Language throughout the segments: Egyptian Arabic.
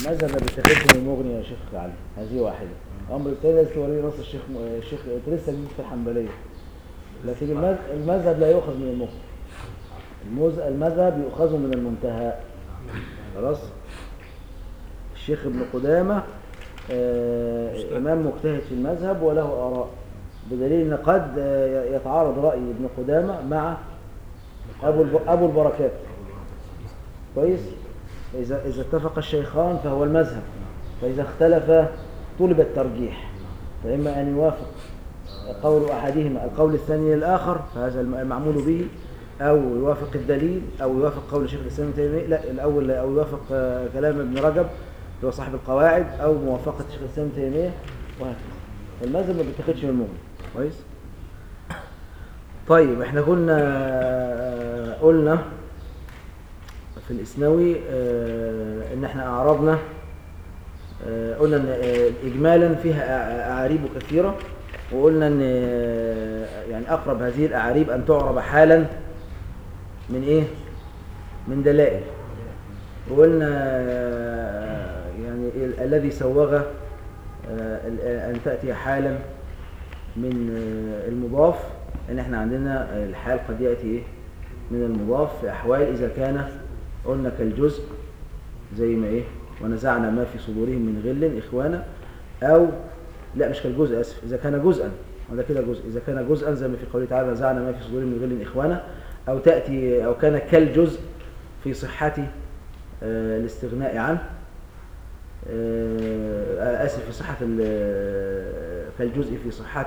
المذهب ما بيتاخدش من المغني يا شيخ علي هذه واحدة الأمر الثاني لازم توريه نص الشيخ الشيخ أنت لسه جديد في الحنبلية لكن المذ- المذهب لا يؤخذ من المغني المز- المذهب يؤخذ من المنتهى خلاص الشيخ ابن قدامة آه، إمام مجتهد في المذهب وله آراء بدليل أن قد آه، يتعارض رأي ابن قدامة مع أبو الب- أبو البركات كويس إذا إذا اتفق الشيخان فهو المذهب فإذا اختلف طلب الترجيح فإما أن يوافق قول أحدهما القول الثاني للآخر فهذا الم- المعمول به أو يوافق الدليل أو يوافق قول الشيخ الإسلام ابن تيمية لا الأول أو يوافق آه، كلام ابن رجب اللي هو صاحب القواعد أو موافقة الشيخ الإسلام ابن تيمية وهكذا فالمذهب ما بيتاخدش من المغني كويس طيب احنا كنا آه، قلنا في الإسنوي آه، إن احنا أعرضنا آه، قلنا إن آه، إجمالا فيها أع- أعاريب كثيرة وقلنا إن آه، يعني أقرب هذه الأعاريب أن تعرب حالا من إيه؟ من دلائل وقلنا آه، يعني ال- الذي سوغ آه، ال- أن تأتي حالا من آه، المضاف ان احنا عندنا الحال قد يأتي ايه من المضاف في احوال اذا كان قلنا كالجزء زي ما ايه ونزعنا ما في صدورهم من غل اخوانا او لا مش كالجزء اسف اذا كان جزءا وده كده جزء اذا كان جزءا زي ما في قوله تعالى نزعنا ما في صدورهم من غل اخوانا او تأتي او كان كالجزء في صحة آه، الاستغناء عنه آه، آسف في صحة ال- كالجزء في صحة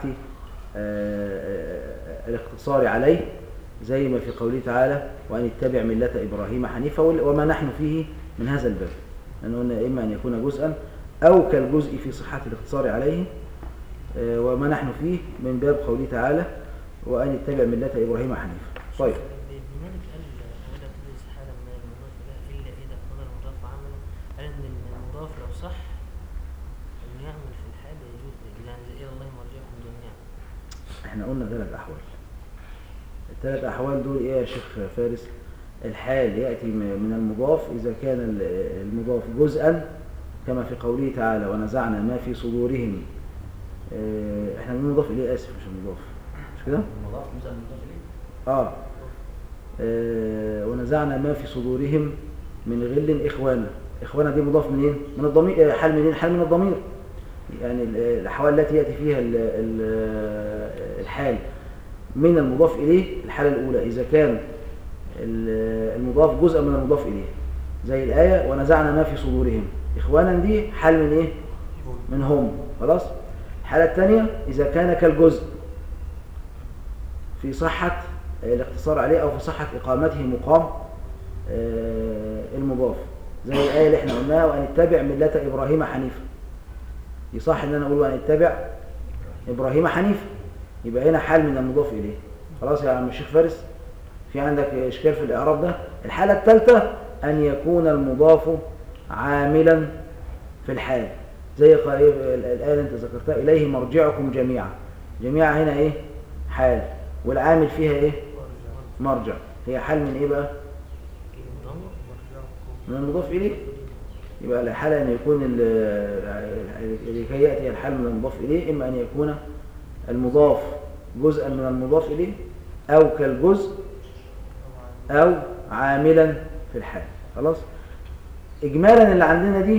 آه، الاقتصار عليه زي ما في قوله تعالى وأن اتبع ملة إبراهيم حنيفا وال- وما نحن فيه من هذا الباب لأنه قلنا إما أن يكون جزءا أو كالجزء في صحة الاقتصار عليه آه، وما نحن فيه من باب قوله تعالى وأن اتبع ملة إبراهيم حنيفا طيب ابن مالك قال ولا تدرس حالا من المضاف إليه إلا إذا اقتضى المضاف عملا قال إن المضاف لو صح إنه يعمل في الحال يجوز يعني زي إلى الله مرجعكم جميعا احنا قلنا ثلاث احوال الثلاث احوال دول ايه يا شيخ فارس الحال ياتي م- من المضاف اذا كان ال- المضاف جزءا كما في قوله تعالى ونزعنا ما في صدورهم اه، احنا بنقول مضاف اليه اسف مش المضاف مش كده المضاف جزء من المضاف إليه اه اه، ونزعنا ما في صدورهم من غل اخوانا اخوانا دي مضاف منين من الضمير اه، حال منين حال من الضمير يعني ال- الاحوال التي ياتي فيها ال- ال- الحال من المضاف اليه الحاله الاولى اذا كان ال- المضاف جزء من المضاف اليه زي الايه ونزعنا ما في صدورهم اخوانا دي حال من ايه من هم خلاص الحاله الثانيه اذا كان كالجزء في صحه الاقتصار عليه او في صحه اقامته مقام آه، المضاف زي الايه اللي احنا قلناها وان اتبع مله ابراهيم حنيفا يصح ان انا اقول وان اتبع ابراهيم حنيفا يبقى هنا حال من المضاف اليه خلاص يا عم الشيخ فارس في عندك اشكال في الاعراب ده الحاله الثالثه ان يكون المضاف عاملا في الحال زي قا- الايه اللي انت ذكرتها اليه مرجعكم جميعا جميعا هنا ايه حال والعامل فيها ايه مرجع هي حال من ايه بقى الضم من المضاف اليه يبقى الحالة أن يكون ال- لكي يأتي الحال من المضاف إليه إما أن يكون المضاف جزءا من المضاف إليه أو كالجزء أو عاملا في الحال خلاص إجمالا اللي عندنا دي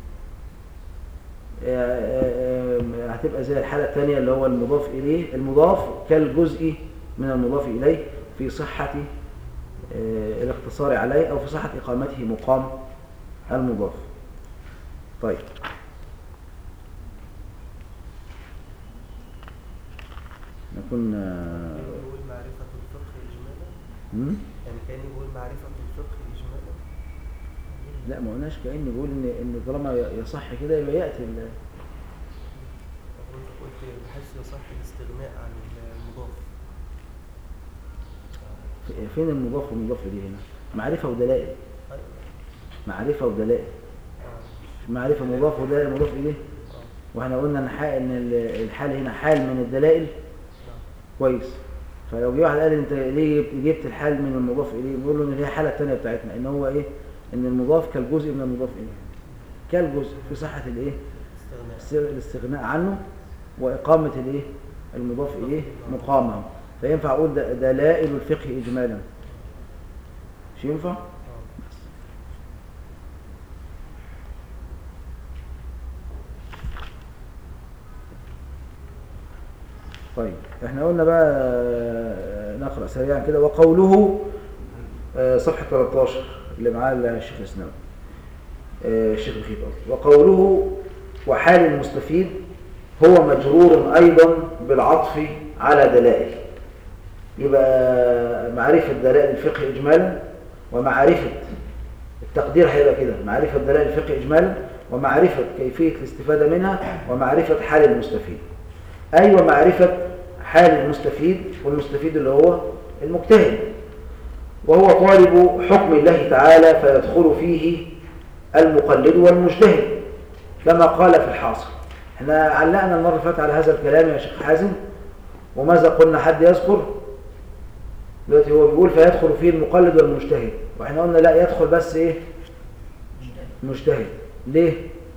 آه، آه، آه، هتبقى زي الحالة الثانية اللي هو المضاف إليه المضاف كالجزء من المضاف إليه في صحة آه، الاقتصار عليه أو في صحة إقامته مقام المضاف طيب نكون آه، بيقول معرفة الفقه إجمالا مم؟ يعني كان يقول معرفة الفقه إجمالا لا ما قلناش كأني بقول إن إن طالما يصح كده يبقى يأتي ال- وانت قلت بحيث يصح الاستغناء عن المضاف في- فين المضاف والمضاف إليه هنا معرفة ودلائل أيوة. معرفة ودلائل آه. معرفة مضاف ودلائل مضاف إليه آه. واحنا قلنا ان حال ان ال- الحال هنا حال من الدلائل نعم. كويس فلو جه واحد قال انت ليه جبت- جبت الحال من المضاف اليه نقول له ان هي الحاله الثانيه بتاعتنا ان هو ايه ان المضاف كالجزء من المضاف اليه كالجزء في صحة الايه استغناء الس- الاستغناء عنه وإقامة الايه المضاف إليه مقامه فينفع أقول د- دلائل الفقه إجمالا مش ينفع؟ آه. طيب احنا قلنا بقى آه، نقرأ سريعا كده وقوله آه، صفحة 13 اللي معاه الشيخ الإسلام آه، الشيخ الخيط قصدي. وقوله وحال المستفيد هو مجرور أيضا بالعطف على دلائل يبقى معرفة دلائل الفقه إجمالا ومعرفة التقدير هيبقى كده معرفة دلائل الفقه إجمالا ومعرفة كيفية الاستفادة منها ومعرفة حال المستفيد أي ومعرفة حال المستفيد والمستفيد اللي هو المجتهد وهو طالب حكم الله تعالى فيدخل فيه المقلد والمجتهد كما قال في الحاصل احنا علقنا المرة اللي فاتت على هذا الكلام يا شيخ حازم وماذا قلنا حد يذكر دلوقتي هو بيقول فيدخل فيه المقلد والمجتهد واحنا قلنا لا يدخل بس ايه مجتهد ليه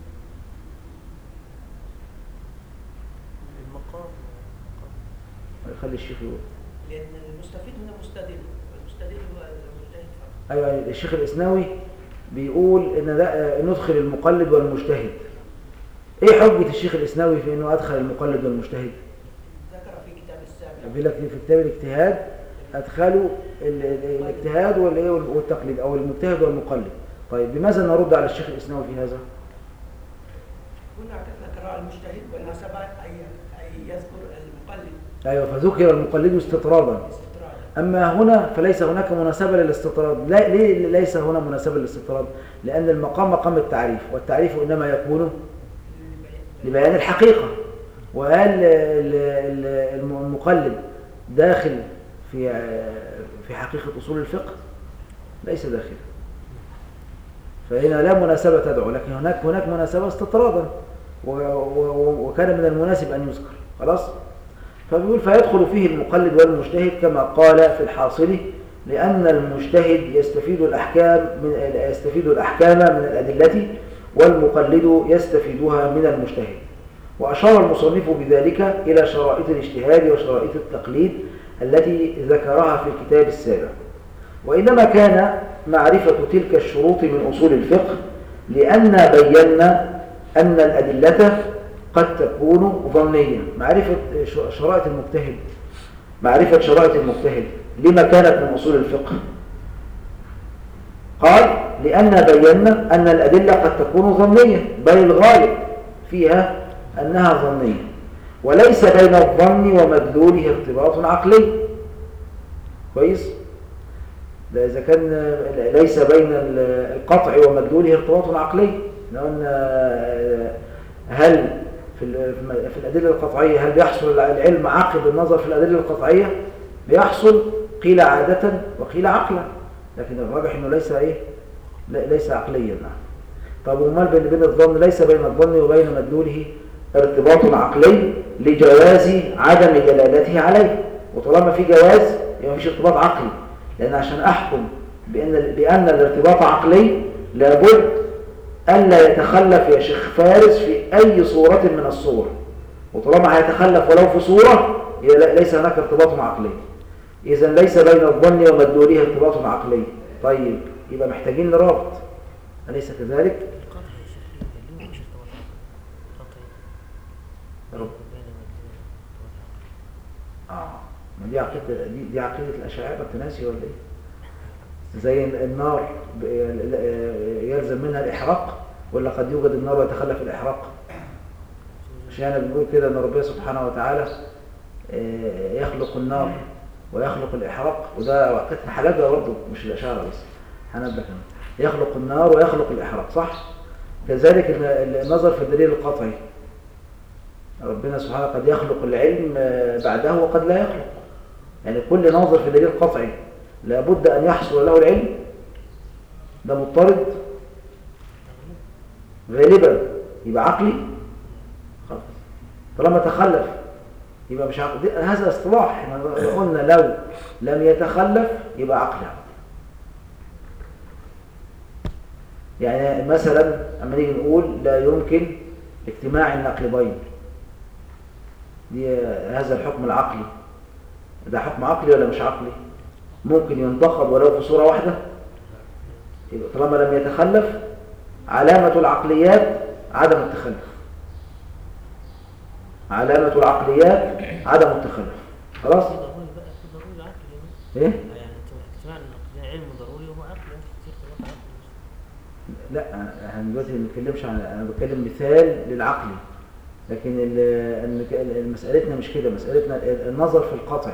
المقام المقام. خلي الشيخ يقول لأن المستفيد هنا مستدل والمستدل هو المجتهد فقط ايوه الشيخ الاسناوي بيقول ان ده آه، ندخل المقلد والمجتهد ايه حجة الشيخ الاسناوي في انه ادخل المقلد والمجتهد ذكر في كتاب السابع بيقول لك في كتاب الاجتهاد ادخلوا ال- ال- الاجتهاد والايه والتقليد او المجتهد والمقلد طيب بماذا نرد على الشيخ الاسناوي في هذا هنا ذكر المجتهد والنسبة أي أي يذكر المقلد ايوه فذكر المقلد استطرادا استطراد اما هنا فليس هناك مناسبة للاستطراد لا ليه ليس هنا مناسبة للاستطراد لان المقام مقام التعريف والتعريف انما يكون لبيان الحقيقة وهل ال- ال- الم- المقلد داخل في في حقيقة أصول الفقه ليس داخل فهنا لا مناسبة تدعو لكن هناك هناك مناسبة استطرادا و- و- وكان من المناسب أن يذكر خلاص فبيقول فيدخل فيه المقلد والمجتهد كما قال في الحاصل لأن المجتهد يستفيد الأحكام من يستفيد الأحكام من الأدلة والمقلد يستفيدها من المجتهد وأشار المصنف بذلك إلى شرائط الاجتهاد وشرائط التقليد التي ذكرها في الكتاب السابع وإنما كان معرفة تلك الشروط من أصول الفقه لأن بينا أن الأدلة قد تكون ظنية معرفة ش- شرائط المجتهد معرفة شرائط المجتهد لما كانت من أصول الفقه قال لأن بينا أن الأدلة قد تكون ظنية بل الغالب فيها أنها ظنية وليس بين الظن ومدلوله ارتباط عقلي كويس ده إذا كان ليس بين القطع ومدلوله ارتباط عقلي لأن هل في ال- في الأدلة القطعية هل بيحصل العلم عقب النظر في الأدلة القطعية بيحصل قيل عادة وقيل عقلا لكن الراجح انه ليس ايه لا- ليس عقليا نعم طب امال بين بين الظن ليس بين الظن وبين مدلوله ارتباط عقلي لجواز عدم دلالته عليه وطالما في جواز يبقى مفيش ارتباط عقلي لان عشان احكم بان بان الارتباط عقلي لابد الا يتخلف يا شيخ فارس في اي صوره من الصور وطالما هيتخلف ولو في صوره يبقى لا- ليس هناك ارتباط عقلي إذا ليس بين الظن ومدلوله ارتباط عقلي طيب يبقى محتاجين لرابط أليس كذلك؟ القطع يا شيخ اللي هو مش ارتباط عقلي قطعي رب. بين مدلول ارتباط عقلي آه ما دي عقيدة دي, دي عقيدة الأشاعرة أنت ناسي ولا إيه؟ زي النار ب- يلزم منها الإحراق ولا قد يوجد النار ويتخلف الإحراق عشان بنقول كده ان ربنا سبحانه وتعالى آه، يخلق النار ويخلق الإحراق وده عقيدة حلبة برضه مش الأشاعرة بس حنبلة كمان يخلق النار ويخلق الإحراق صح؟ كذلك ال- النظر في الدليل القطعي ربنا سبحانه قد يخلق العلم آه، بعده وقد لا يخلق يعني كل ناظر في دليل قطعي لابد أن يحصل له العلم ده مضطرد غالبا يبقى عقلي خلاص طالما تخلف يبقى مش عقلي دي- هذا اصطلاح احنا قلنا لو لم يتخلف يبقى عقلي يعني مثلا اما نيجي نقول لا يمكن اجتماع النقيضين دي هذا الحكم العقلي ده حكم عقلي ولا مش عقلي ممكن ينتقد ولو في صورة واحدة يبقى طالما لم يتخلف علامة العقليات عدم التخلف علامة العقليات عدم التخلف خلاص في ضروري بقى في ضروري عقلي ايه يعني اجتماع النقدين علم ضروري وهو عقلي كتير خلاف عقلي لا احنا دلوقتي ما بنتكلمش عن انا بتكلم مثال للعقلي لكن ال- الم- مسألتنا مش كده مسألتنا النظر في القطعي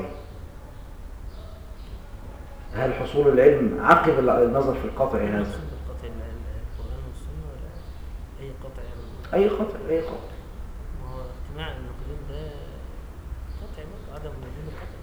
هل حصول العلم عقب النظر في القطعي هذا المقصود بالقطع ال- ال- القرآن والسنة ولا أي قطع يعني اي قطع اي قطع ما هو اجتماع النقدين ده قطع برضه عدم وجود القطع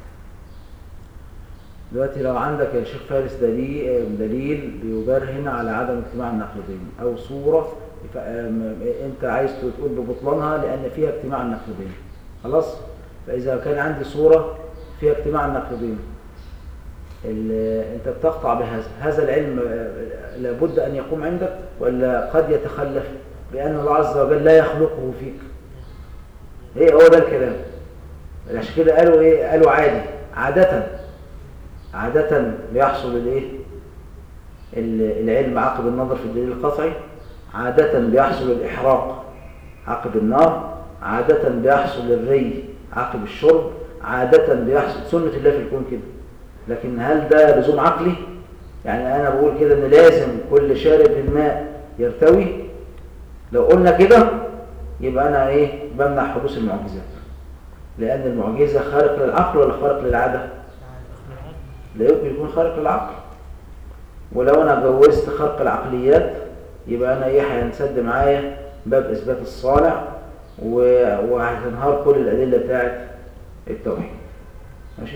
دلوقتي لو عندك يا شيخ فارس دليل دليل بيبرهن على عدم اجتماع النقيضين او صورة ف- ام- انت عايز تقول ببطلانها لان فيها اجتماع النقيضين خلاص فاذا كان عندي صورة فيها اجتماع النقيضين ال- انت بتقطع بهذا هذا العلم اه، لابد ان يقوم عندك ولا قد يتخلف لان الله عز وجل لا يخلقه فيك ايه هو ده الكلام عشان كده قالوا ايه قالوا عادي عادة عادة بيحصل الايه ال- العلم عقب النظر في الدليل القطعي عادة بيحصل الإحراق عقب النار عادة بيحصل الري عقب الشرب عادة بيحصل سنة الله في الكون كده لكن هل ده لزوم عقلي؟ يعني أنا بقول كده إن لازم كل شارب للماء يرتوي لو قلنا كده يبقى أنا إيه بمنع حدوث المعجزات لأن المعجزة خارق للعقل ولا خارق للعادة؟ لا يمكن يكون خارق للعقل ولو انا جوزت خرق العقليات يبقى انا ايه هينسد معايا باب اثبات الصانع و- وهتنهار كل الادله بتاعت التوحيد ماشي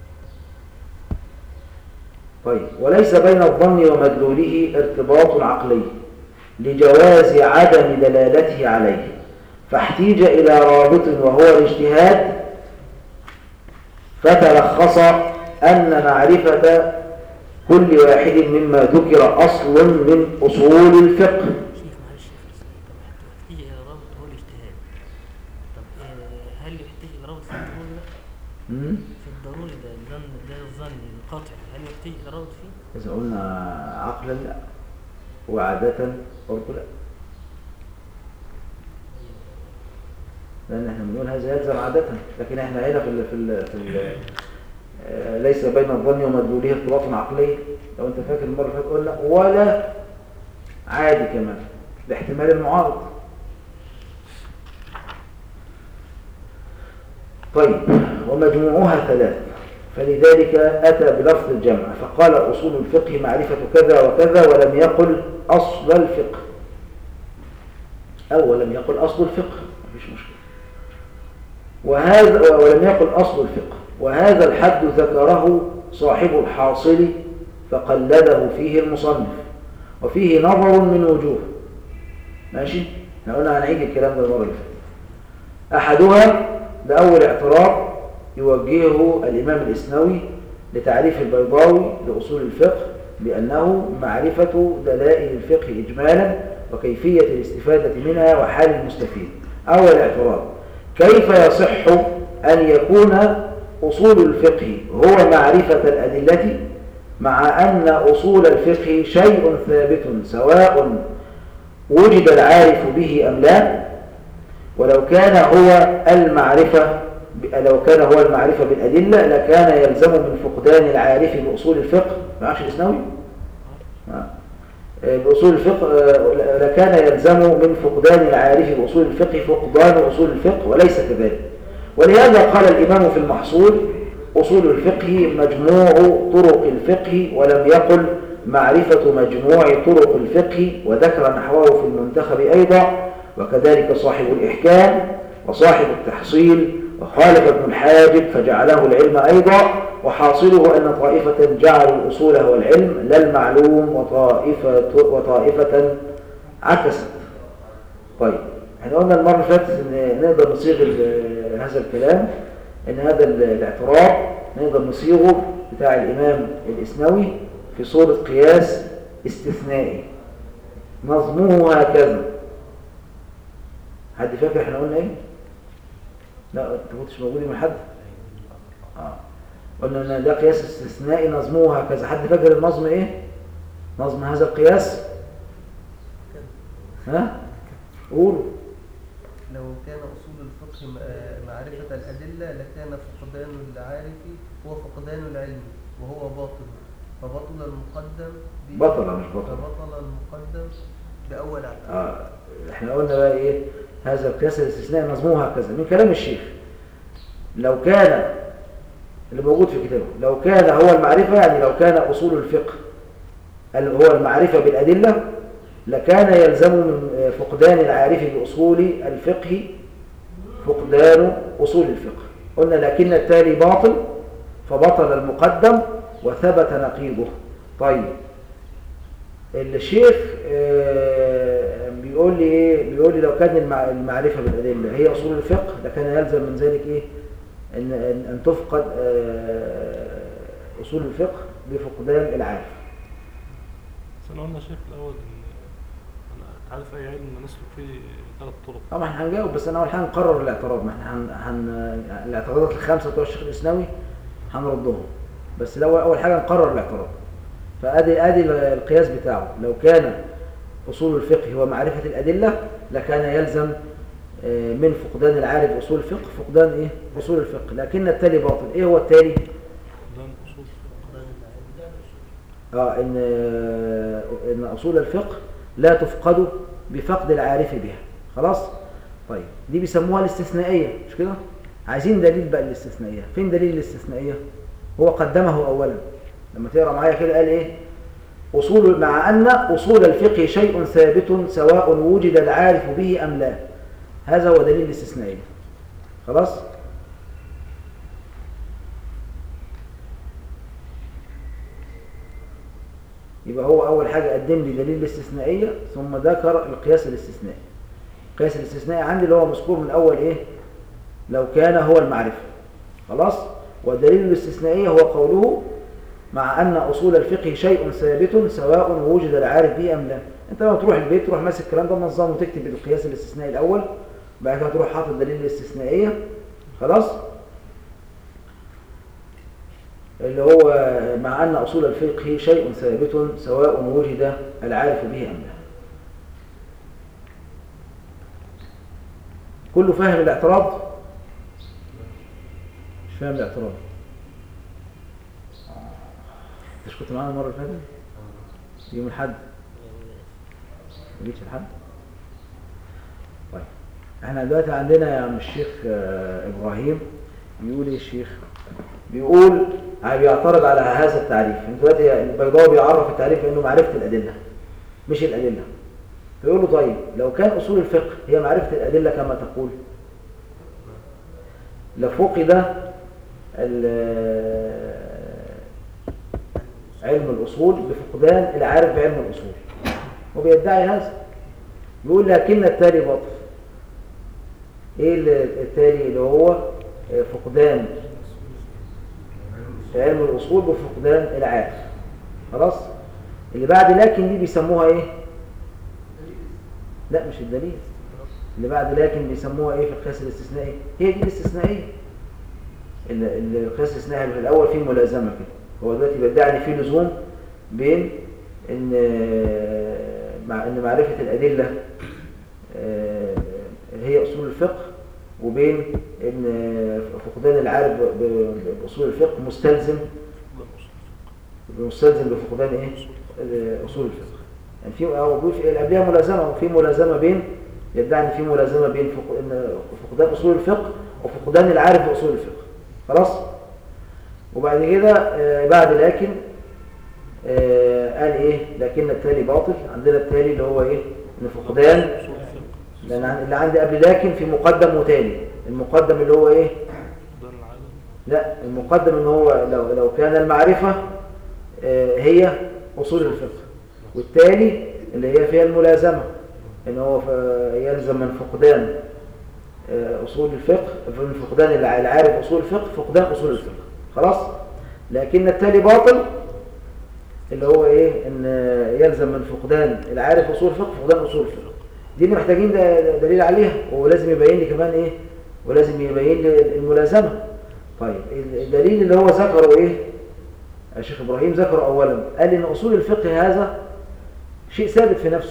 طيب وليس بين الظن ومدلوله ارتباط عقلي لجواز عدم دلالته عليه فاحتيج الى رابط وهو الاجتهاد فتلخص أن معرفة كل واحد مما ذكر أصل من أصول الفقه شيخ معلش يا أخي، طب حتى يحتاج إلى رابط هو الاجتهاد طب آه، هل يحتاج إلى رابط في الضروري ده؟ مم؟ في الضروري ده الظن ده الظن القطع هل يحتاج إلى رابط فيه؟ إذا قلنا عقلا لا وعادة برضه لا لأن احنا بنقول هذا يلزم عادة لكن احنا هنا في ال في ال في ال آه، ليس بين الظن ومدلوله ارتباط عقلي لو انت فاكر المرة اللي فاتت قلنا ولا عادي كمان لاحتمال المعارض طيب ومجموعها ثلاث فلذلك أتى بلفظ الجمع فقال أصول الفقه معرفة كذا وكذا ولم يقل أصل الفقه أو ولم يقل أصل الفقه مفيش مشكلة وهذا ولم يقل أصل الفقه وهذا الحد ذكره صاحب الحاصل فقلده فيه المصنف وفيه نظر من وجوه ماشي احنا قلنا هنعيد الكلام ده المرة اللي فاتت أحدها ده أول اعتراض يوجهه الإمام الإسنوي لتعريف البيضاوي لأصول الفقه بأنه معرفة دلائل الفقه إجمالا وكيفية الاستفادة منها وحال المستفيد أول اعتراض كيف يصح أن يكون أصول الفقه هو معرفة الأدلة مع أن أصول الفقه شيء ثابت سواء وجد العارف به أم لا ولو كان هو المعرفة لو كان هو المعرفة بالأدلة لكان يلزم من فقدان العارف بأصول الفقه معاش الإسنوي آه. بأصول الفقه آه، لكان يلزم من فقدان العارف بأصول الفقه فقدان أصول الفقه وليس كذلك ولهذا قال الإمام في المحصول أصول الفقه مجموع طرق الفقه ولم يقل معرفة مجموع طرق الفقه وذكر نحوه في المنتخب أيضا وكذلك صاحب الإحكام وصاحب التحصيل وخالف ابن الحاجب فجعله العلم أيضا وحاصله أن طائفة جعلوا الأصول هو العلم لا المعلوم وطائفة, وطائفة عكست طيب احنا قلنا المرة اللي فاتت ان نقدر نصيغ ال- هذا الكلام ان هذا ال- الاعتراض نقدر نصيغه بتاع الإمام الإسنوي في صورة قياس استثنائي نظمه هكذا حد فاكر احنا قلنا ايه لا انت كنتش موجود من حد اه قلنا ان ده قياس استثنائي نظمه هكذا حد فاكر النظم ايه نظم هذا القياس ها قولوا لو كان أصول الفقه م- آه، معرفة الأدلة لكان فقدان العارف هو فقدان العلم وهو باطل فبطل المقدم ب- بطل مش بطل. فبطل المقدم بأول عقل آه. احنا قلنا بقى ايه هذا القياس الاستثنائي نظمه هكذا من كلام الشيخ لو كان اللي موجود في كتابه لو كان هو المعرفة يعني لو كان أصول الفقه ال- هو المعرفة بالأدلة لكان يلزم من فقدان العارف بأصول الفقه فقدان أصول الفقه قلنا لكن التالي باطل فبطل المقدم وثبت نقيضه طيب الشيخ آه، بيقول لي ايه بيقول لي لو كان المع- المعرفة بالأدلة هي أصول الفقه لكان يلزم من ذلك ايه ان ان, أن تفقد آه، أصول الفقه بفقدان العارف بس انا قلنا يا شيخ الاول ان أنا عارف اي علم نسلك فيه ثلاث طرق طبعا احنا هنجاوب بس انا اول حاجه نقرر الاعتراض ما احنا هن... هن... الاعتراضات الخمسه بتوع الشيخ الاسناوي هنردهم بس لو اول حاجه نقرر الاعتراض فادي ادي القياس بتاعه لو كان اصول الفقه هو معرفه الادله لكان يلزم آه، من فقدان العارف اصول الفقه فقدان ايه اصول الفقه لكن التالي باطل ايه هو التالي فقدان اصول فقدان العلم اه ان ان اصول الفقه لا تفقد بفقد العارف بها خلاص طيب دي بيسموها الاستثنائيه مش كده عايزين دليل بقى الاستثنائيه فين دليل الاستثنائيه هو قدمه اولا لما تقرا معايا كده قال ايه اصول مع ان اصول الفقه شيء ثابت سواء وجد العارف به ام لا هذا هو دليل الاستثنائيه خلاص يبقى هو أول حاجة قدم لي دليل الاستثنائية ثم ذكر القياس الاستثنائي القياس الاستثنائي عندي اللي هو مذكور من أول إيه لو كان هو المعرفة خلاص والدليل الاستثنائية هو قوله مع أن أصول الفقه شيء ثابت سواء وجد العارف به أم لا أنت لما تروح البيت تروح ماسك الكلام ده منظمه وتكتب القياس الاستثنائي الأول بعد كده تروح حاطط دليل الاستثنائية خلاص اللي هو مع أن أصول الفقه شيء ثابت سواء وجد العارف به أم لا كله فاهم الاعتراض مش فاهم الاعتراض انت مش كنت معانا المرة اللي فاتت يوم الحد ما جيتش الحد طيب احنا دلوقتي عندنا يا عم الشيخ آه، ابراهيم بيقول ايه الشيخ بيقول بيعترض على هذا التعريف انت دلوقتي البيضاوي بيعرف التعريف بانه معرفه الادله مش الادله فيقول له طيب لو كان اصول الفقه هي معرفه الادله كما تقول لفقد ال- علم الاصول بفقدان العارف بعلم الاصول وبيدعي هذا بيقول لكن التالي باطل ايه اللي- التالي اللي هو فقدان علم الأصول بفقدان العارف خلاص اللي بعد لكن دي بيسموها ايه لا مش الدليل اللي بعد لكن بيسموها ايه في القياس الاستثنائي هي دي الاستثنائيه اللي- اللي القياس الاستثنائي في الاول فيه ملازمه كده هو دلوقتي بيدعي ان في لزوم بين ان مع ان معرفه الادله آه، هي اصول الفقه وبين ان فقدان العارف ب- ب- باصول الفقه مستلزم فقدان اصول مستلزم بفقدان ايه ال- اصول الفقه يعني في او بيقول في اللي قبلها ملازمه وفي ملازمه بين يدعي ان في ملازمه بين فق- إن فقدان اصول الفقه وفقدان العارف باصول الفقه خلاص وبعد كده آه، بعد لكن آه، قال ايه لكن التالي باطل عندنا التالي اللي هو ايه ان فقدان اصول الفقه لان عن- اللي عندي قبل لكن في مقدم وتالي المقدم اللي هو ايه فقدان العالم لا المقدم ان هو لو لو كان المعرفة آه، هي اصول الفقه والتالي اللي هي فيها الملازمة ان هو ف- يلزم من فقدان آه، اصول الفقه من فقدان الع- العارف اصول الفقه فقدان اصول الفقه خلاص لكن التالي باطل اللي هو ايه ان يلزم من فقدان العارف اصول الفقه فقدان اصول الفقه دي اللي محتاجين ده دليل عليها ولازم يبين لي كمان ايه ولازم يبين لي الملازمه طيب الدليل اللي هو ذكره ايه الشيخ ابراهيم ذكره اولا قال ان اصول الفقه هذا شيء ثابت في نفسه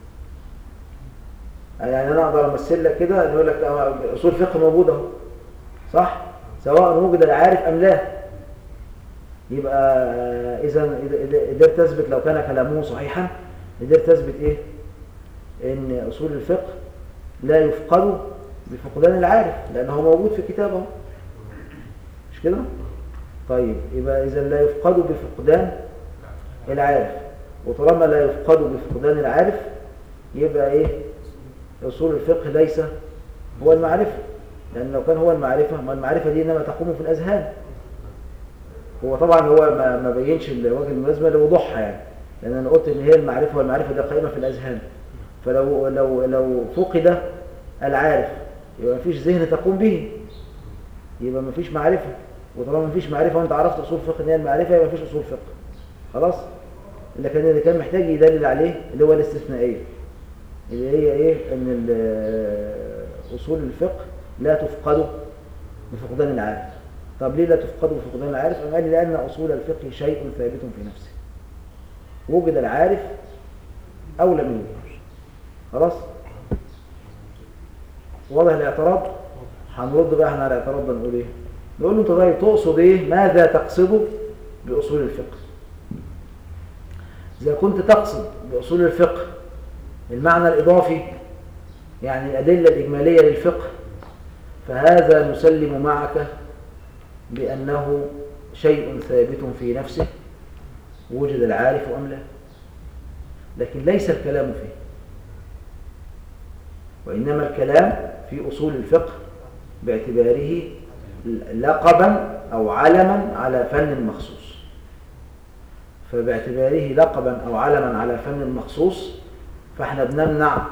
يعني انا اقدر امثل لك كده نقول لك ده اصول الفقه موجوده اهو صح سواء وجد العارف ام لا يبقى اذا قدرت تثبت لو كان كلامه صحيحا قدرت تثبت ايه ان اصول الفقه لا يفقد بفقدان العارف لانه موجود في كتابه مش كده طيب يبقى اذا لا يفقد بفقدان العارف وطالما لا يفقد بفقدان العارف يبقى ايه اصول الفقه ليس هو المعرفه لان لو كان هو المعرفه ما المعرفه دي انما تقوم في الاذهان هو طبعا هو ما, ما بينش وجه الملازمه لوضوحها يعني لان انا قلت ان هي المعرفه والمعرفه دي قائمه في الاذهان فلو لو لو فقد العارف يبقى مفيش ذهن تقوم به يبقى مفيش معرفه وطالما مفيش معرفه وانت عرفت اصول الفقه ان هي المعرفه يبقى مفيش اصول فقه خلاص اللي كان اللي كان محتاج يدلل عليه اللي هو الاستثنائيه اللي هي ايه ان اصول الفقه لا تفقد بفقدان العارف طب ليه لا تفقد بفقدان العارف قال لي لان اصول الفقه شيء ثابت في نفسه وجد العارف او لم يوجد خلاص واضح الاعتراض هنرد بقى احنا على الاعتراض ده نقول ايه نقول له انت طيب تقصد ايه ماذا تقصد باصول الفقه اذا كنت تقصد باصول الفقه المعنى الاضافي يعني الادله الاجماليه للفقه فهذا نسلم معك بانه شيء ثابت في نفسه وجد العارف ام لا لكن ليس الكلام فيه وإنما الكلام في أصول الفقه باعتباره لقبا أو علما على فن مخصوص فباعتباره لقبا أو علما على فن مخصوص فاحنا بنمنع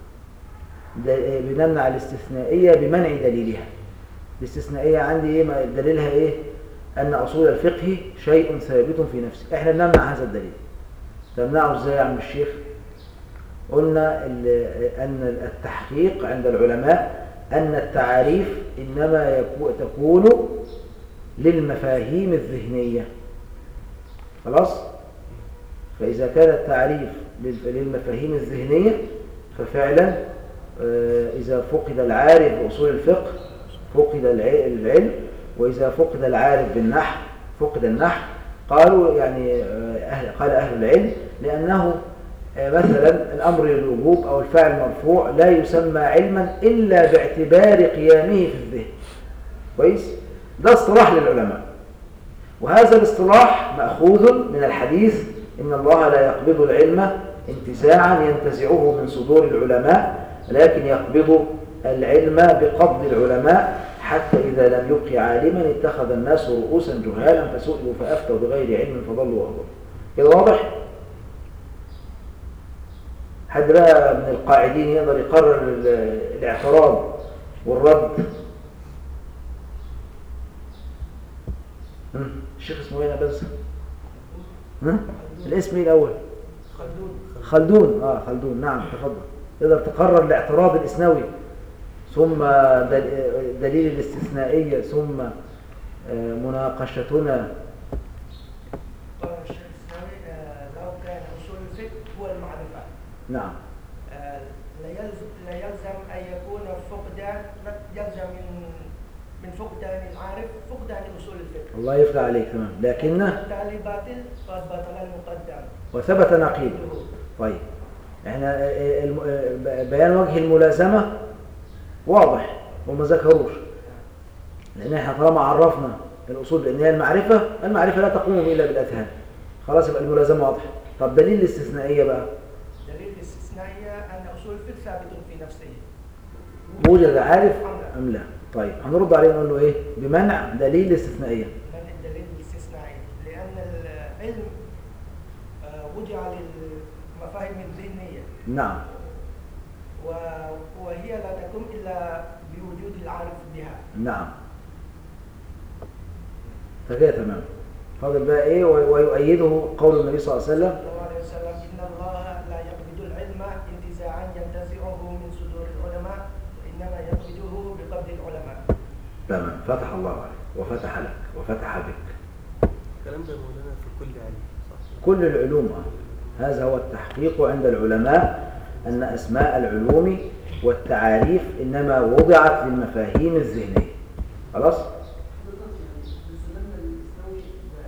بنمنع الاستثنائية بمنع دليلها الاستثنائية عندي ايه دليلها ايه أن أصول الفقه شيء ثابت في نفسه احنا بنمنع هذا الدليل تمنعه ازاي يا عم الشيخ قلنا أن التحقيق عند العلماء أن التعاريف إنما تكون للمفاهيم الذهنية خلاص فإذا كان التعريف للمفاهيم الذهنية ففعلا إذا فقد العارف بأصول الفقه فقد العلم وإذا فقد العارف بالنحو فقد النحو قالوا يعني أهل قال أهل العلم لأنه مثلا الأمر للوجوب أو الفعل مرفوع لا يسمى علما إلا باعتبار قيامه في الذهن كويس ده اصطلاح للعلماء وهذا الاصطلاح مأخوذ من الحديث إن الله لا يقبض العلم انتزاعا ينتزعه من صدور العلماء لكن يقبض العلم بقبض العلماء حتى إذا لم يبق عالما اتخذ الناس رؤوسا جهالا فسئلوا فأفتوا بغير علم فضلوا وأضلوا كده واضح؟ حد بقى من القاعدين يقدر يقرر الاعتراض والرد الشيخ اسمه ايه انا بنسى الاسم ايه الاول خلدون خلدون اه خلدون نعم تفضل تقدر تقرر الاعتراض الاسنوي ثم دليل الاستثنائيه ثم مناقشتنا قال الشيخ السامي لو كان اصول الفقه هو المعرفه نعم آه، لا يلزم لا يلزم ان يكون فقدان لا يلزم من من فقدان العارف فقدان اصول الفقه الله يفتح عليك تمام لكنه بالتالي باطل قد بطل المقدم وثبت نقيضه طيب احنا الم- بيان وجه الملازمة واضح وما ذكروش لان احنا طالما عرفنا الاصول بان هي المعرفة المعرفة لا تقوم الا بالاذهان خلاص يبقى الملازمة واضحة طب دليل الاستثنائية بقى دليل الاستثنائية أن أصول الفقه ثابت في نفسه وجد عارف ام لا طيب هنرد عليه نقول له ايه بمنع دليل الاستثنائية من الدليل الاستثنائي لأن العلم آه، وجع للمفاهيم الذهنية نعم و- وهي لا تقوم إلا بوجود العارف بها نعم فكده تمام فاضل بقى ايه وي- ويؤيده قول النبي صلى الله عليه وسلم صلى الله عليه وسلم إن الله لا يقبض العلم انتزاعا ينتزعه من صدور العلماء وإنما يقبضه بقبض العلماء تمام فتح الله عليك وفتح لك وفتح بك الكلام ده مولانا في كل علم صح كل العلوم آه. هذا هو التحقيق عند العلماء أن أسماء العلوم والتعاريف إنما وضعت للمفاهيم الذهنية خلاص؟ حضرتك يعني بالسلامة الإسلامي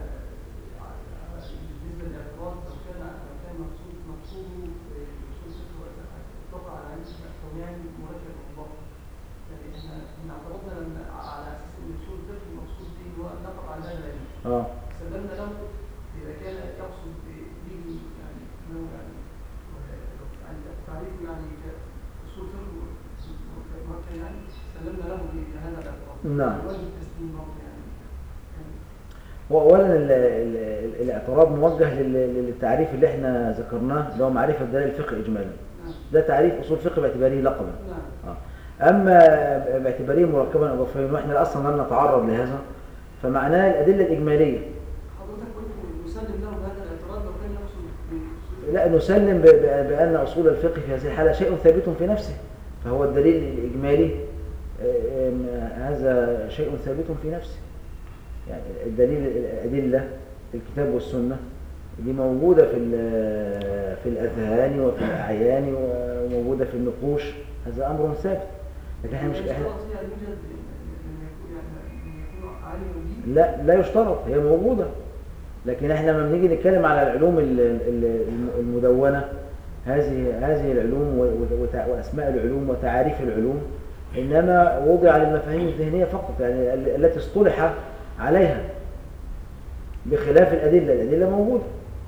بالنسبة للاعتراض لو كان لو كان مقصود مقصوده أصول الفقه اتفق على علم الكونيان مركب مضاف يعني احنا احنا اعترضنا لما على أساس إن أصول الفقه المقصود به هو نقر على هذا العلم اه سلمنا له إذا كان يقصد به يعني أنه يعني يعني تعريف يعني كأصول فقه مركب يعني سلمنا له بهذا الاعتراض نعم. وجه التسليم برضه يعني يعني وأولا ال- ال- ال- الاعتراض موجه لل- للتعريف اللي احنا ذكرناه اللي هو معرفة دلائل الفقه إجمالا نعم ده تعريف أصول الفقه باعتباره لقبا نعم آه. أما باعتباره مركبا إضافيا وإحنا أصلا لم نتعرض لهذا فمعناه الأدلة الإجمالية حضرتك قلت نسلم له بهذا الاعتراض لو كان يقصد بأصول لا نسلم ب- ب- بأن أصول الفقه في هذه الحالة شيء ثابت في نفسه فهو الدليل الإجمالي آه، آم، هذا شيء ثابت في نفسه يعني الدليل الأدلة الكتاب والسنة دي موجودة في ال- في الأذهان وفي الأعيان وموجودة في النقوش هذا أمر ثابت لكن احنا مش احنا يشترط فيها يوجد من يكون يعني من يكون عالما به لا لا يشترط هي موجودة لكن احنا لما بنيجي نتكلم على العلوم ال- ال- الم- المدونة هذه هذه العلوم و- وت- واسماء العلوم وتعاريف العلوم انما وضع للمفاهيم الذهنية فقط يعني ال- التي اصطلح عليها بخلاف الأدلة الأدلة موجودة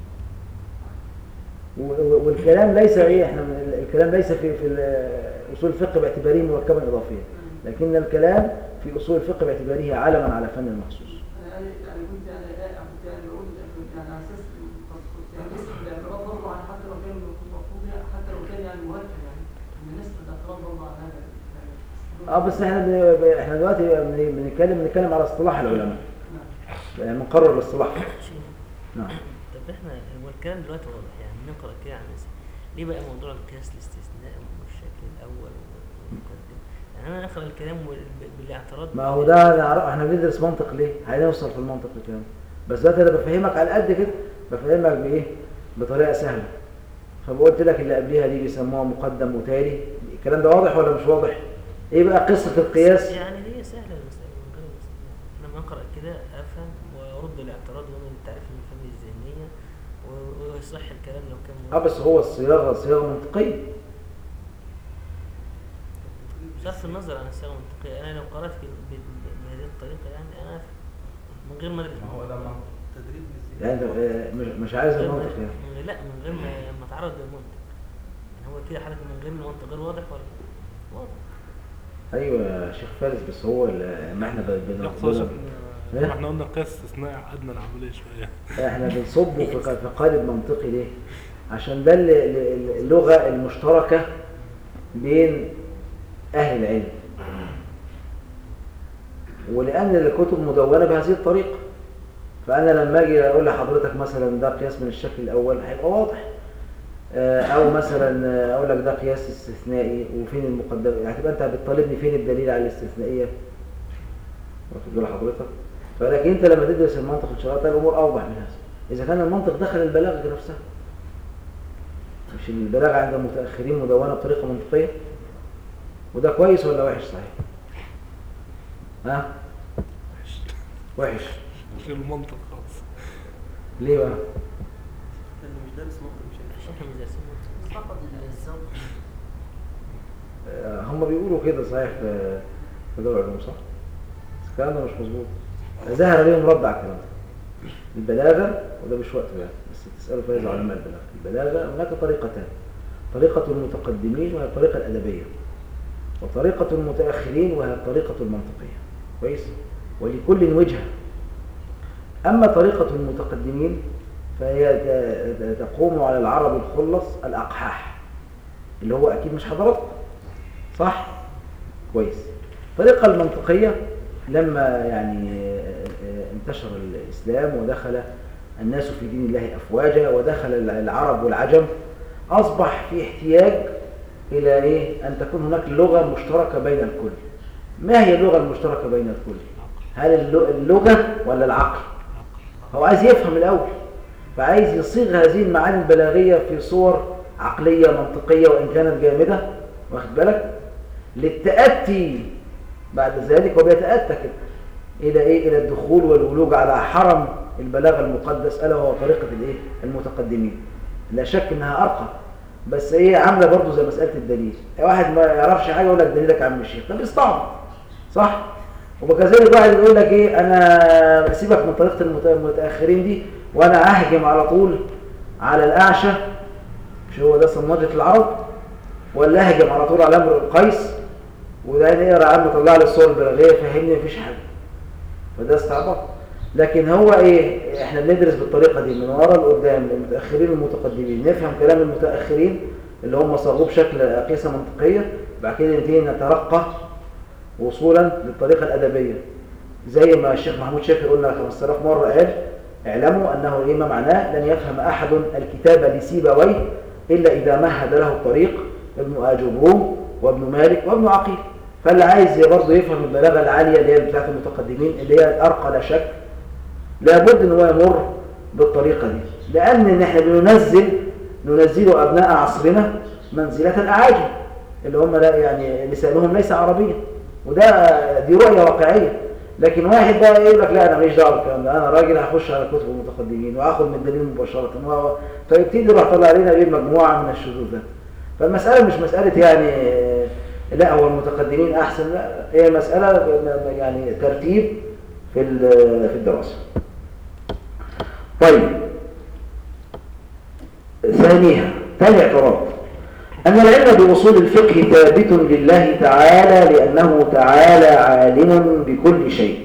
و- و- والكلام ليس ايه احنا من- الكلام ليس في في ال- اصول الفقه باعتباره مركبا اضافيا لكن الكلام في اصول الفقه باعتباره علما على فن مخصوص انا يعني يعني كنت يعني كنت يعني بقول يعني على اساس يعني نسبة الاعتراض برضه عن حتى لو كان المفروض يعني حتى لو كان يعني مركب يعني ان نسبة الاعتراض برضه عن هذا يعني اه بس احنا بن- احنا دلوقتي بن- بنتكلم بنتكلم على اصطلاح العلماء نعم يعني بنقرر الاصطلاح شيء. نعم طب احنا هو الكلام دلوقتي واضح يعني نقرا كده عن الناس ليه بقى موضوع القياس الاستثناء والشكل الاول والمقدم يعني انا اقرا الكلام وال- بالاعتراض ما هو ده نعرف احنا بندرس منطق ليه هنوصل في المنطق لكام بس دلوقتي انا بفهمك على قد كده بفهمك بايه بطريقه سهله فبقولت لك اللي قبليها دي بيسموها مقدم وتالي الكلام ده واضح ولا مش واضح ايه بقى قصه القياس يعني هي سهله المساله من غير مسألة. انا لما اقرا كده افهم وارد الاعتراض وانا التعريف المفاهيم الذهنيه و- ويصح الكلام لو كان اه بس هو الصياغه صياغه منطقيه بصرف النظر عن الصيغه المنطقيه انا لو قرات ب- ب- بهذه الطريقه يعني انا افهم من غير ما ادرس ما هو ده منطق تدريب للذهن يعني انت آه، مش مش عايز من غير ما- المنطق يعني من- لا من غير ما ما اتعرض للمنطق يعني هو كده حضرتك من غير المنطق غير واضح ولا واضح ايوه يا شيخ فارس بس هو ال- ما احنا ب- بن- يقصد بن- إن- إيه؟ احنا قلنا قياس استثناء عدنا العمليه شويه احنا بنصبه في ق- في قالب منطقي ليه عشان ده ال- ال- اللغة المشتركة بين أهل العلم ولأن الكتب مدونة بهذه الطريقة فأنا لما أجي أقول لحضرتك مثلا ده قياس من الشكل الأول هيبقى واضح آه، أو مثلا آه، أقول لك ده قياس استثنائي وفين المقدمة يعني هتبقى أنت بتطالبني فين الدليل على الاستثنائية واخد بال حضرتك فلكن أنت لما تدرس المنطق الشرعي تلاقي الأمور أوضح من هذا إذا كان المنطق دخل البلاغة نفسها مش البلاغة عند المتأخرين مدونة بطريقة منطقية وده كويس ولا وحش صحيح ها وحش مش المنطق خالص ليه بقى اللي مش دارس منطق مش مش هيفهم احنا مش دارسين منطق فقد الذوق آه، هم بيقولوا كده صحيح في في دار العلوم صح بس الكلام ده مش مظبوط ظهر ليهم رد على الكلام ده البلاغة وده مش وقته يعني بس تسألوا في هذا علماء البلاغة البلاغة هناك طريقتان طريقة المتقدمين وهي الطريقة الأدبية وطريقة المتأخرين وهي الطريقة المنطقية كويس ولكل وجهة أما طريقة المتقدمين فهي ت- ت- تقوم على العرب الخلص الأقحاح اللي هو أكيد مش حضراتكم صح؟ كويس الطريقة المنطقية لما يعني آه، آه، انتشر الإسلام ودخل الناس في دين الله أفواجا ودخل العرب والعجم أصبح في احتياج إلى إيه؟ أن تكون هناك لغة مشتركة بين الكل ما هي اللغة المشتركة بين الكل؟ هل الل- اللغة ولا العقل؟ هو عايز يفهم الأول فعايز يصيغ هذه المعاني البلاغية في صور عقلية منطقية وإن كانت جامدة واخد بالك للتأتي بعد ذلك وبيتأتى كده إلى إيه إلى الدخول والولوج على حرم البلاغ المقدس ألا وهو طريقة الإيه المتقدمين لا شك إنها أرقى بس إيه عاملة برضه زي مسألة الدليل واحد ما يعرفش حاجة يقول لك دليلك يا عم الشيخ ده بيستعبط صح وكذلك واحد يقول لك ايه انا سيبك من طريقه المت- المتاخرين دي وانا اهجم على طول على الاعشى مش هو ده صماجه العرب ولا اهجم على طول على امر القيس وده نقرا عنه طلع لي الصور البلاغيه فهمني مفيش حاجه فده استعبط لكن هو ايه احنا بندرس بالطريقه دي من ورا لقدام المتاخرين والمتقدمين نفهم كلام المتاخرين اللي هم صاغوه بشكل اقيسه منطقيه بعد كده نبتدي نترقى وصولا للطريقة الأدبية زي ما الشيخ محمود شاكر قلنا 5000 مرة قال اعلموا أنه إيه ما معناه لن يفهم أحد الكتاب لسيبويه إلا إذا مهد له الطريق ابن آجبروم وابن مالك وابن عقيل فاللي عايز برضه يفهم البلاغة العالية اللي هي بتاعت المتقدمين اللي هي الأرقى لا شك لابد ان هو يمر بالطريقة دي لأن إن احنا بننزل ننزل أبناء عصرنا منزلة الأعاجم اللي هم لا يعني لسانهم ليس عربيا وده دي رؤية واقعية لكن واحد بقى يقول لك لا انا ماليش دعوه بالكلام ده انا راجل هخش على كتب المتقدمين واخد من الدليل مباشره و- فيبتدي يروح طلع علينا ايه مجموعه من الشذوذات فالمساله مش مساله يعني آه، لا هو المتقدمين احسن لا هي مساله يعني ترتيب في ال- في الدراسه طيب ثانيها ثاني اعتراض أن العلم بأصول الفقه ثابت لله تعالى لأنه تعالى عالم بكل شيء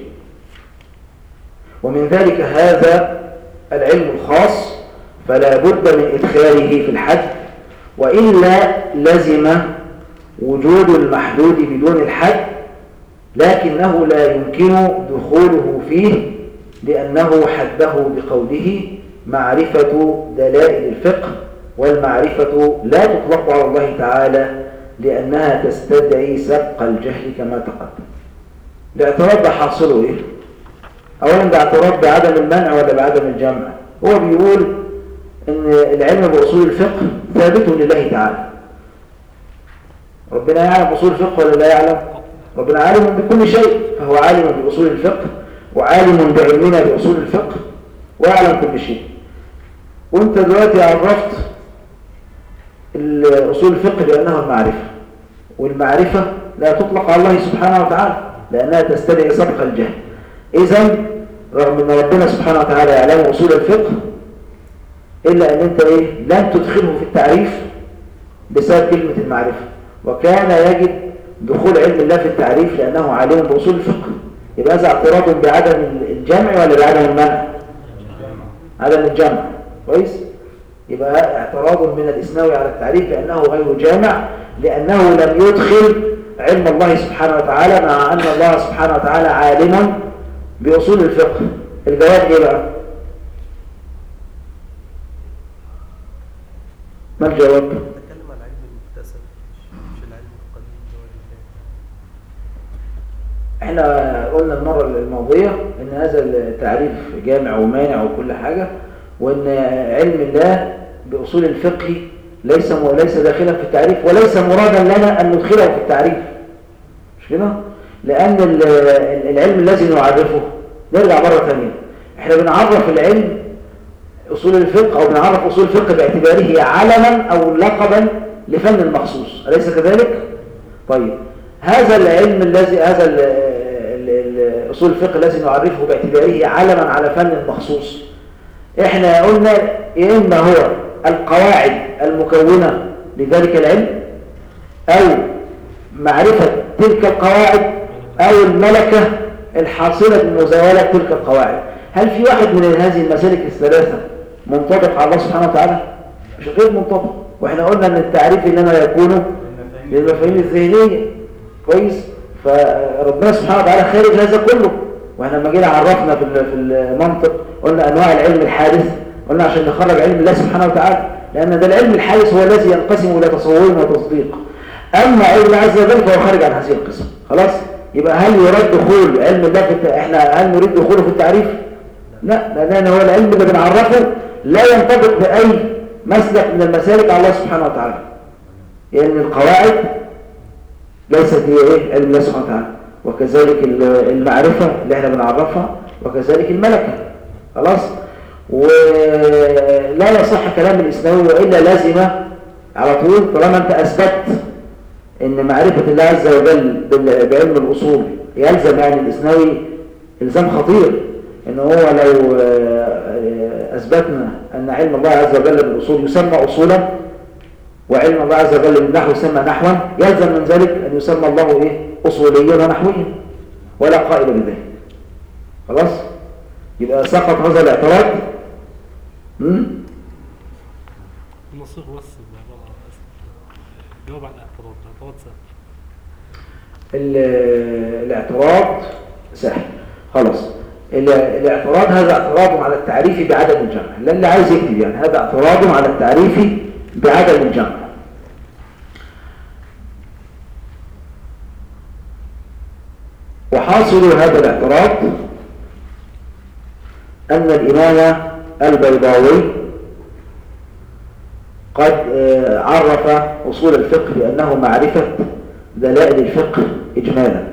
ومن ذلك هذا العلم الخاص فلا بد من إدخاله في الحد وإلا لزم وجود المحدود بدون الحد لكنه لا يمكن دخوله فيه لأنه حده بقوله معرفة دلائل الفقه والمعرفة لا تطلق على الله تعالى لأنها تستدعي سبق الجهل كما تقدم الاعتراض ده حاصله إيه؟ أولا ده اعتراض بعدم المنع ولا بعدم الجمع هو بيقول إن العلم بأصول الفقه ثابت لله تعالى ربنا يعلم أصول الفقه ولا لا يعلم؟ ربنا عالم بكل شيء فهو عالم بأصول الفقه وعالم بعلمنا بأصول الفقه ويعلم كل شيء وانت دلوقتي عرفت أصول الفقه بأنها المعرفة والمعرفة لا تطلق على الله سبحانه وتعالى لأنها تستدعي سبق الجهل إذا رغم أن ربنا سبحانه وتعالى يعلم أصول الفقه إلا أن أنت إيه لن تدخله في التعريف بسبب كلمة المعرفة وكان يجب دخول علم الله في التعريف لأنه عالم بأصول الفقه يبقى هذا اعتراض بعدم الجمع ولا بعدم المنع عدم الجمع كويس يبقى اعتراض من الإسناوي على التعريف بأنه غير جامع لأنه لم يدخل علم الله سبحانه وتعالى مع أن الله سبحانه وتعالى عالم بأصول الفقه الجواب إيه بقى؟ ما الجواب؟ نتكلم عن العلم المكتسب مش العلم القديم اللي هو لله احنا قلنا المرة الماضية ان هذا التعريف جامع ومانع وكل حاجة وان علم الله بأصول الفقه ليس ليس داخلا في التعريف وليس مرادا لنا ان ندخله في التعريف مش كده؟ لان ال- العلم الذي نعرفه نرجع مرة ثانية احنا بنعرف العلم أصول الفقه أو بنعرف أصول الفقه باعتباره علما أو لقبا لفن المخصوص أليس كذلك؟ طيب هذا العلم الذي هذا ال- ال- ال- أصول الفقه الذي نعرفه باعتباره علما على فن مخصوص احنا قلنا يا إما هو القواعد المكونة لذلك العلم أو معرفة تلك القواعد أو الملكة الحاصلة بمزاولة تلك القواعد هل في واحد من هذه المسالك الثلاثة منطبق على الله سبحانه وتعالى؟ مش غير منطبق واحنا قلنا ان التعريف انما يكون للمفاهيم الذهنية كويس فربنا سبحانه وتعالى خارج هذا كله واحنا احنا لما جينا عرفنا في ال- في المنطق قلنا انواع العلم الحادث قلنا عشان نخرج علم الله سبحانه وتعالى لان ده العلم الحادث هو الذي ينقسم الى تصور وتصديق اما علم الله عز وجل فهو خارج عن هذه القسم خلاص يبقى هل يراد دخول علم الله في الت... احنا هل نريد دخوله في التعريف لا لان هو العلم اللي بنعرفه لا ينطبق باي مسلك من المسالك على الله سبحانه وتعالى لان القواعد ليست هي ايه علم الله سبحانه وتعالى وكذلك ال- المعرفة اللي احنا بنعرفها وكذلك الملكة خلاص ولا يصح كلام الإسلامي وإلا لازم على طول طالما أنت أثبت إن معرفة الله عز وجل بال- بعلم الأصول يلزم يعني الإسلامي إلزام خطير إن هو لو آه، أثبتنا أن علم الله عز وجل بالأصول يسمى أصولا وعلم الله عز وجل بالنحو يسمى نحوا يلزم من ذلك أن يسمى الله إيه أصوليا ونحويا ولا قائل بذلك خلاص يبقى سقط هذا الاعتراض مم؟ النصيغ بس بعبارة جواب عن الاعتراض الاعتراض سهل ال- الاعتراض سهل خلاص ال- الاعتراض هذا اعتراض على التعريف بعدم الجمع لا اللي عايز يكتب يعني هذا اعتراض على التعريف بعدم الجمع وحاصل هذا الاعتراض أن الإمام البيضاوي قد آه، عرف أصول الفقه بأنه معرفة دلائل الفقه إجمالا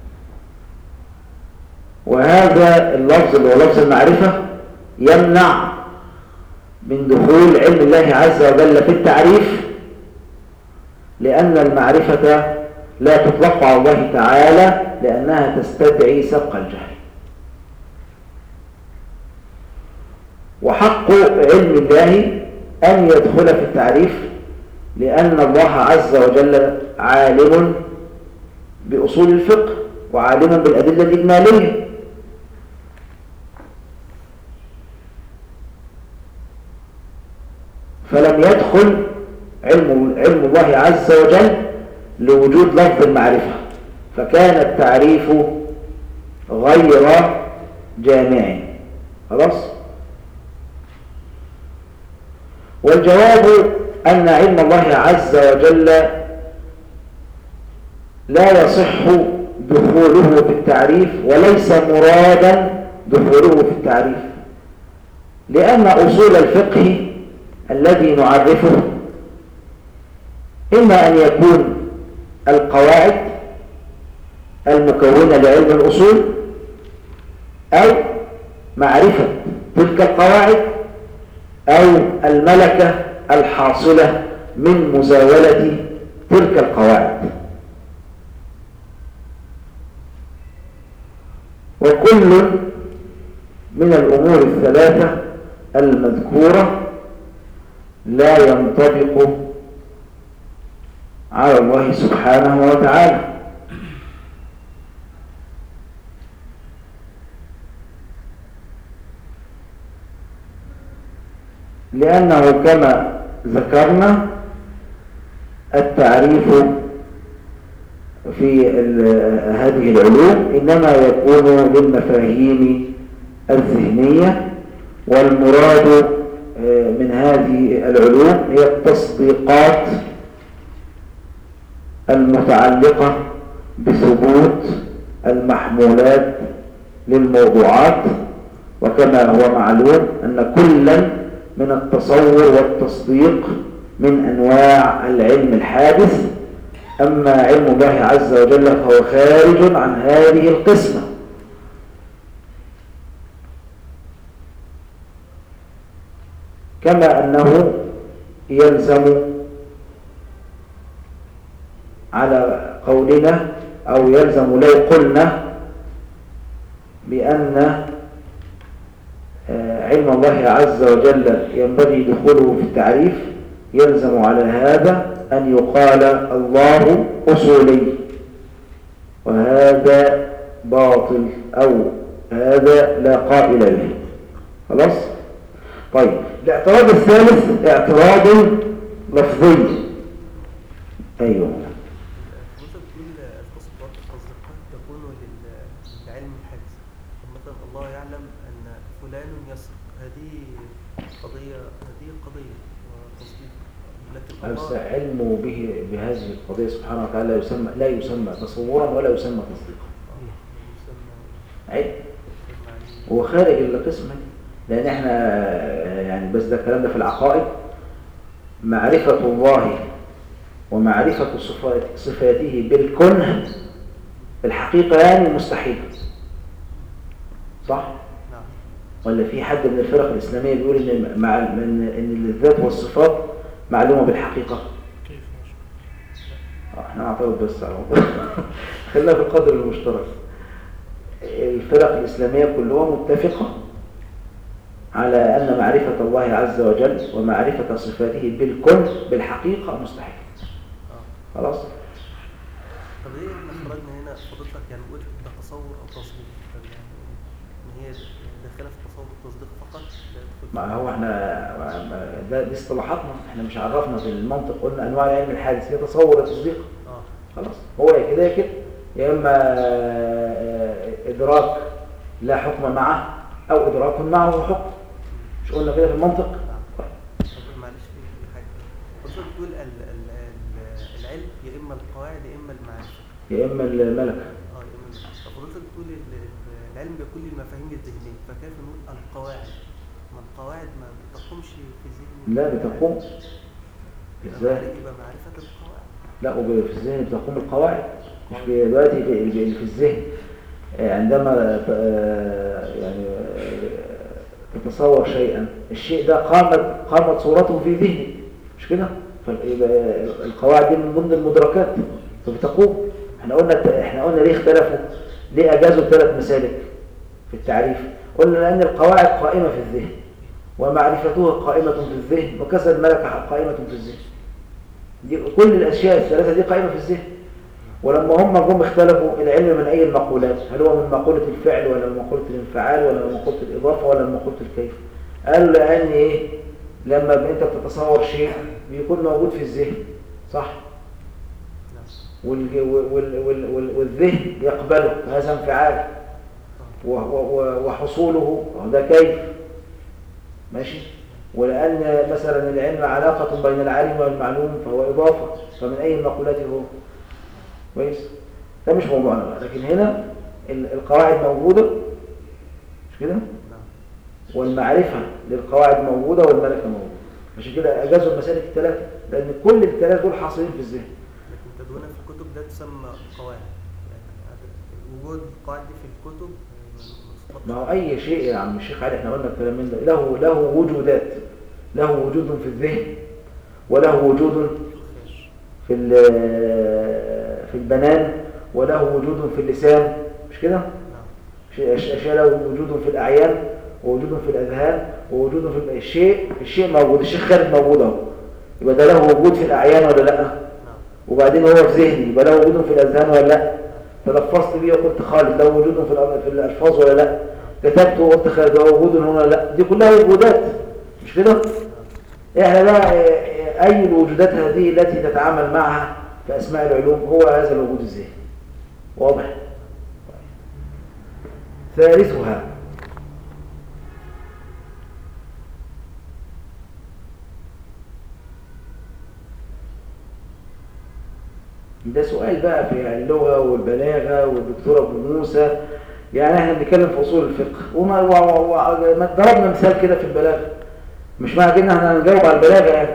وهذا اللفظ اللي هو لفظ المعرفة يمنع من دخول علم الله عز وجل في التعريف لأن المعرفة لا تطلق على الله تعالى لأنها تستدعي سبق الجهل وحق علم الله أن يدخل في التعريف لأن الله عز وجل عالم بأصول الفقه وعالم بالأدلة الإجمالية فلم يدخل علم, علم الله عز وجل لوجود لفظ المعرفة فكان التعريف غير جامع خلاص والجواب أن علم الله عز وجل لا يصح دخوله في التعريف وليس مرادا دخوله في التعريف لأن أصول الفقه الذي نعرفه إما أن يكون القواعد المكونة لعلم الأصول أو معرفة تلك القواعد أو الملكة الحاصلة من مزاولة تلك القواعد وكل من الأمور الثلاثة المذكورة لا ينطبق على الله سبحانه وتعالى لأنه كما ذكرنا التعريف في ال- هذه العلوم إنما يكون للمفاهيم الذهنية والمراد آه، من هذه العلوم هي التصديقات المتعلقة بثبوت المحمولات للموضوعات وكما هو معلوم أن كلا من التصور والتصديق من أنواع العلم الحادث أما علم الله عز وجل فهو خارج عن هذه القسمة كما أنه يلزم على قولنا أو يلزم لو قلنا بأن آه، علم الله عز وجل ينبغي دخوله في التعريف يلزم على هذا أن يقال الله أصولي وهذا باطل أو هذا لا قائل به خلاص طيب الاعتراض الثالث اعتراض لفظي أيوه مثلا تقول التصديقات التصديقات تكون لل- للعلم الحادث طب الله يعلم أن فلان يسرق هذه قضية هذه قضية وتصديق لكن بس الله علمه به بهذه القضية سبحانه وتعالى يسمى لا يسمى تصورا ولا يسمى تصديقا يسمى علم يسمى عليه. هو خارج القسم ده. لأن احنا يعني بس ده الكلام ده في العقائد معرفة الله ومعرفة صفات صفاته بالكنه الحقيقة يعني مستحيل صح؟ نعم ولا في حد من الفرق الإسلامية بيقول إن مع إن إن الذات والصفات معلومة بالحقيقة كيف ماشي آه، احنا نعترض بس على الموضوع خلينا في القدر المشترك الفرق الإسلامية كلها متفقة على أن معرفة الله عز وجل ومعرفة صفاته بالكل بالحقيقة مستحيل اه خلاص طب ليه احنا خرجنا هنا فضلتك يعني قلت ده تصور او تصديق طب يعني ان هي داخله في التصور والتصديق فقط لا يدخل ما هو احنا ما- ده دي اصطلاحاتنا احنا مش عرفنا في المنطق قلنا انواع العلم الحادث هي تصور وتصديق اه خلاص هو يا كده يا كده يا اما آه، ادراك لا حكم معه او ادراك معه حكم مش قلنا كده في المنطق نعم طب معلش في في حاجه حضرتك بتقول ال ال ال العلم يا اما القواعد يا اما المعرفه يا اما الملكه اه يا اما المعرفة. طب حضرتك بتقول ال- ال- العلم بكل المفاهيم الذهنيه فكيف نقول القواعد ما القواعد ما بتقومش في ذهن لا بتقوم يبقى ازاي معرفة- يبقى معرفه القواعد لا وب- في الذهن بتقوم القواعد مش في دلوقتي في, في في الذهن آه، عندما آه، يعني آه، تتصور شيئا الشيء ده قامت قامت صورته في ذهني مش كده فيبقى القواعد دي من ضمن المدركات فبتقوم احنا قلنا احنا قلنا ليه اختلفوا ليه اجازوا ثلاث مسالك في التعريف قلنا لان القواعد قائمه في الذهن ومعرفته قائمه في الذهن وكذا الملكه قائمه في الذهن دي كل الاشياء الثلاثه دي قائمه في الذهن ولما هم جم اختلفوا العلم من اي المقولات هل هو من مقوله الفعل ولا من مقوله الانفعال ولا من مقوله الاضافه ولا من مقوله الكيف قالوا لان ايه لما انت بتتصور شيء بيكون موجود في الذهن صح نعم والج- وال- وال- وال- والذهن يقبله هذا انفعال و- و- و- وحصوله ده كيف ماشي ولأن مثلا العلم علاقة بين العالم والمعلوم فهو إضافة فمن أي المقولات هو كويس ده مش موضوعنا بقى لكن هنا ال- القواعد موجودة مش كده نعم والمعرفة للقواعد موجودة والملكة موجودة عشان كده أجازوا المسالك الثلاثة لأن كل الثلاثة دول حاصلين في الذهن لكن تدوينها في الكتب ده تسمى قواعد يعني هذا- وجود القواعد دي في الكتب آه، ما هو أي شيء يا عم الشيخ علي احنا قلنا الكلام من ده له له وجودات له وجود في الذهن وله وجود في ال- في البنان وله وجود في اللسان مش كده؟ نعم شيء- أشياء له وجود في الأعيان ووجود في الأذهان ووجود في الشيء الشيء موجود الشيء خارج موجود اهو يبقى ده له وجود في الأعيان ولا لأ؟ نعم وبعدين هو في ذهني يبقى له وجود في الأذهان ولا لا تلفظت بيه وقلت خالد له وجود في الأ- في الألفاظ ولا لا كتبت وقلت خالد له وجود هنا ولا لا دي كلها وجودات مش كده احنا بقى آه، أي الوجودات هذه التي تتعامل معها في أسماء العلوم هو هذا الوجود الذهني واضح ثالثها ده سؤال بقى في اللغة والبلاغة والدكتور أبو موسى يعني احنا بنتكلم في أصول الفقه وما و- و- و- ما ضربنا مثال كده في البلاغة مش معنى كده ان احنا هنجاوب على البلاغة يعني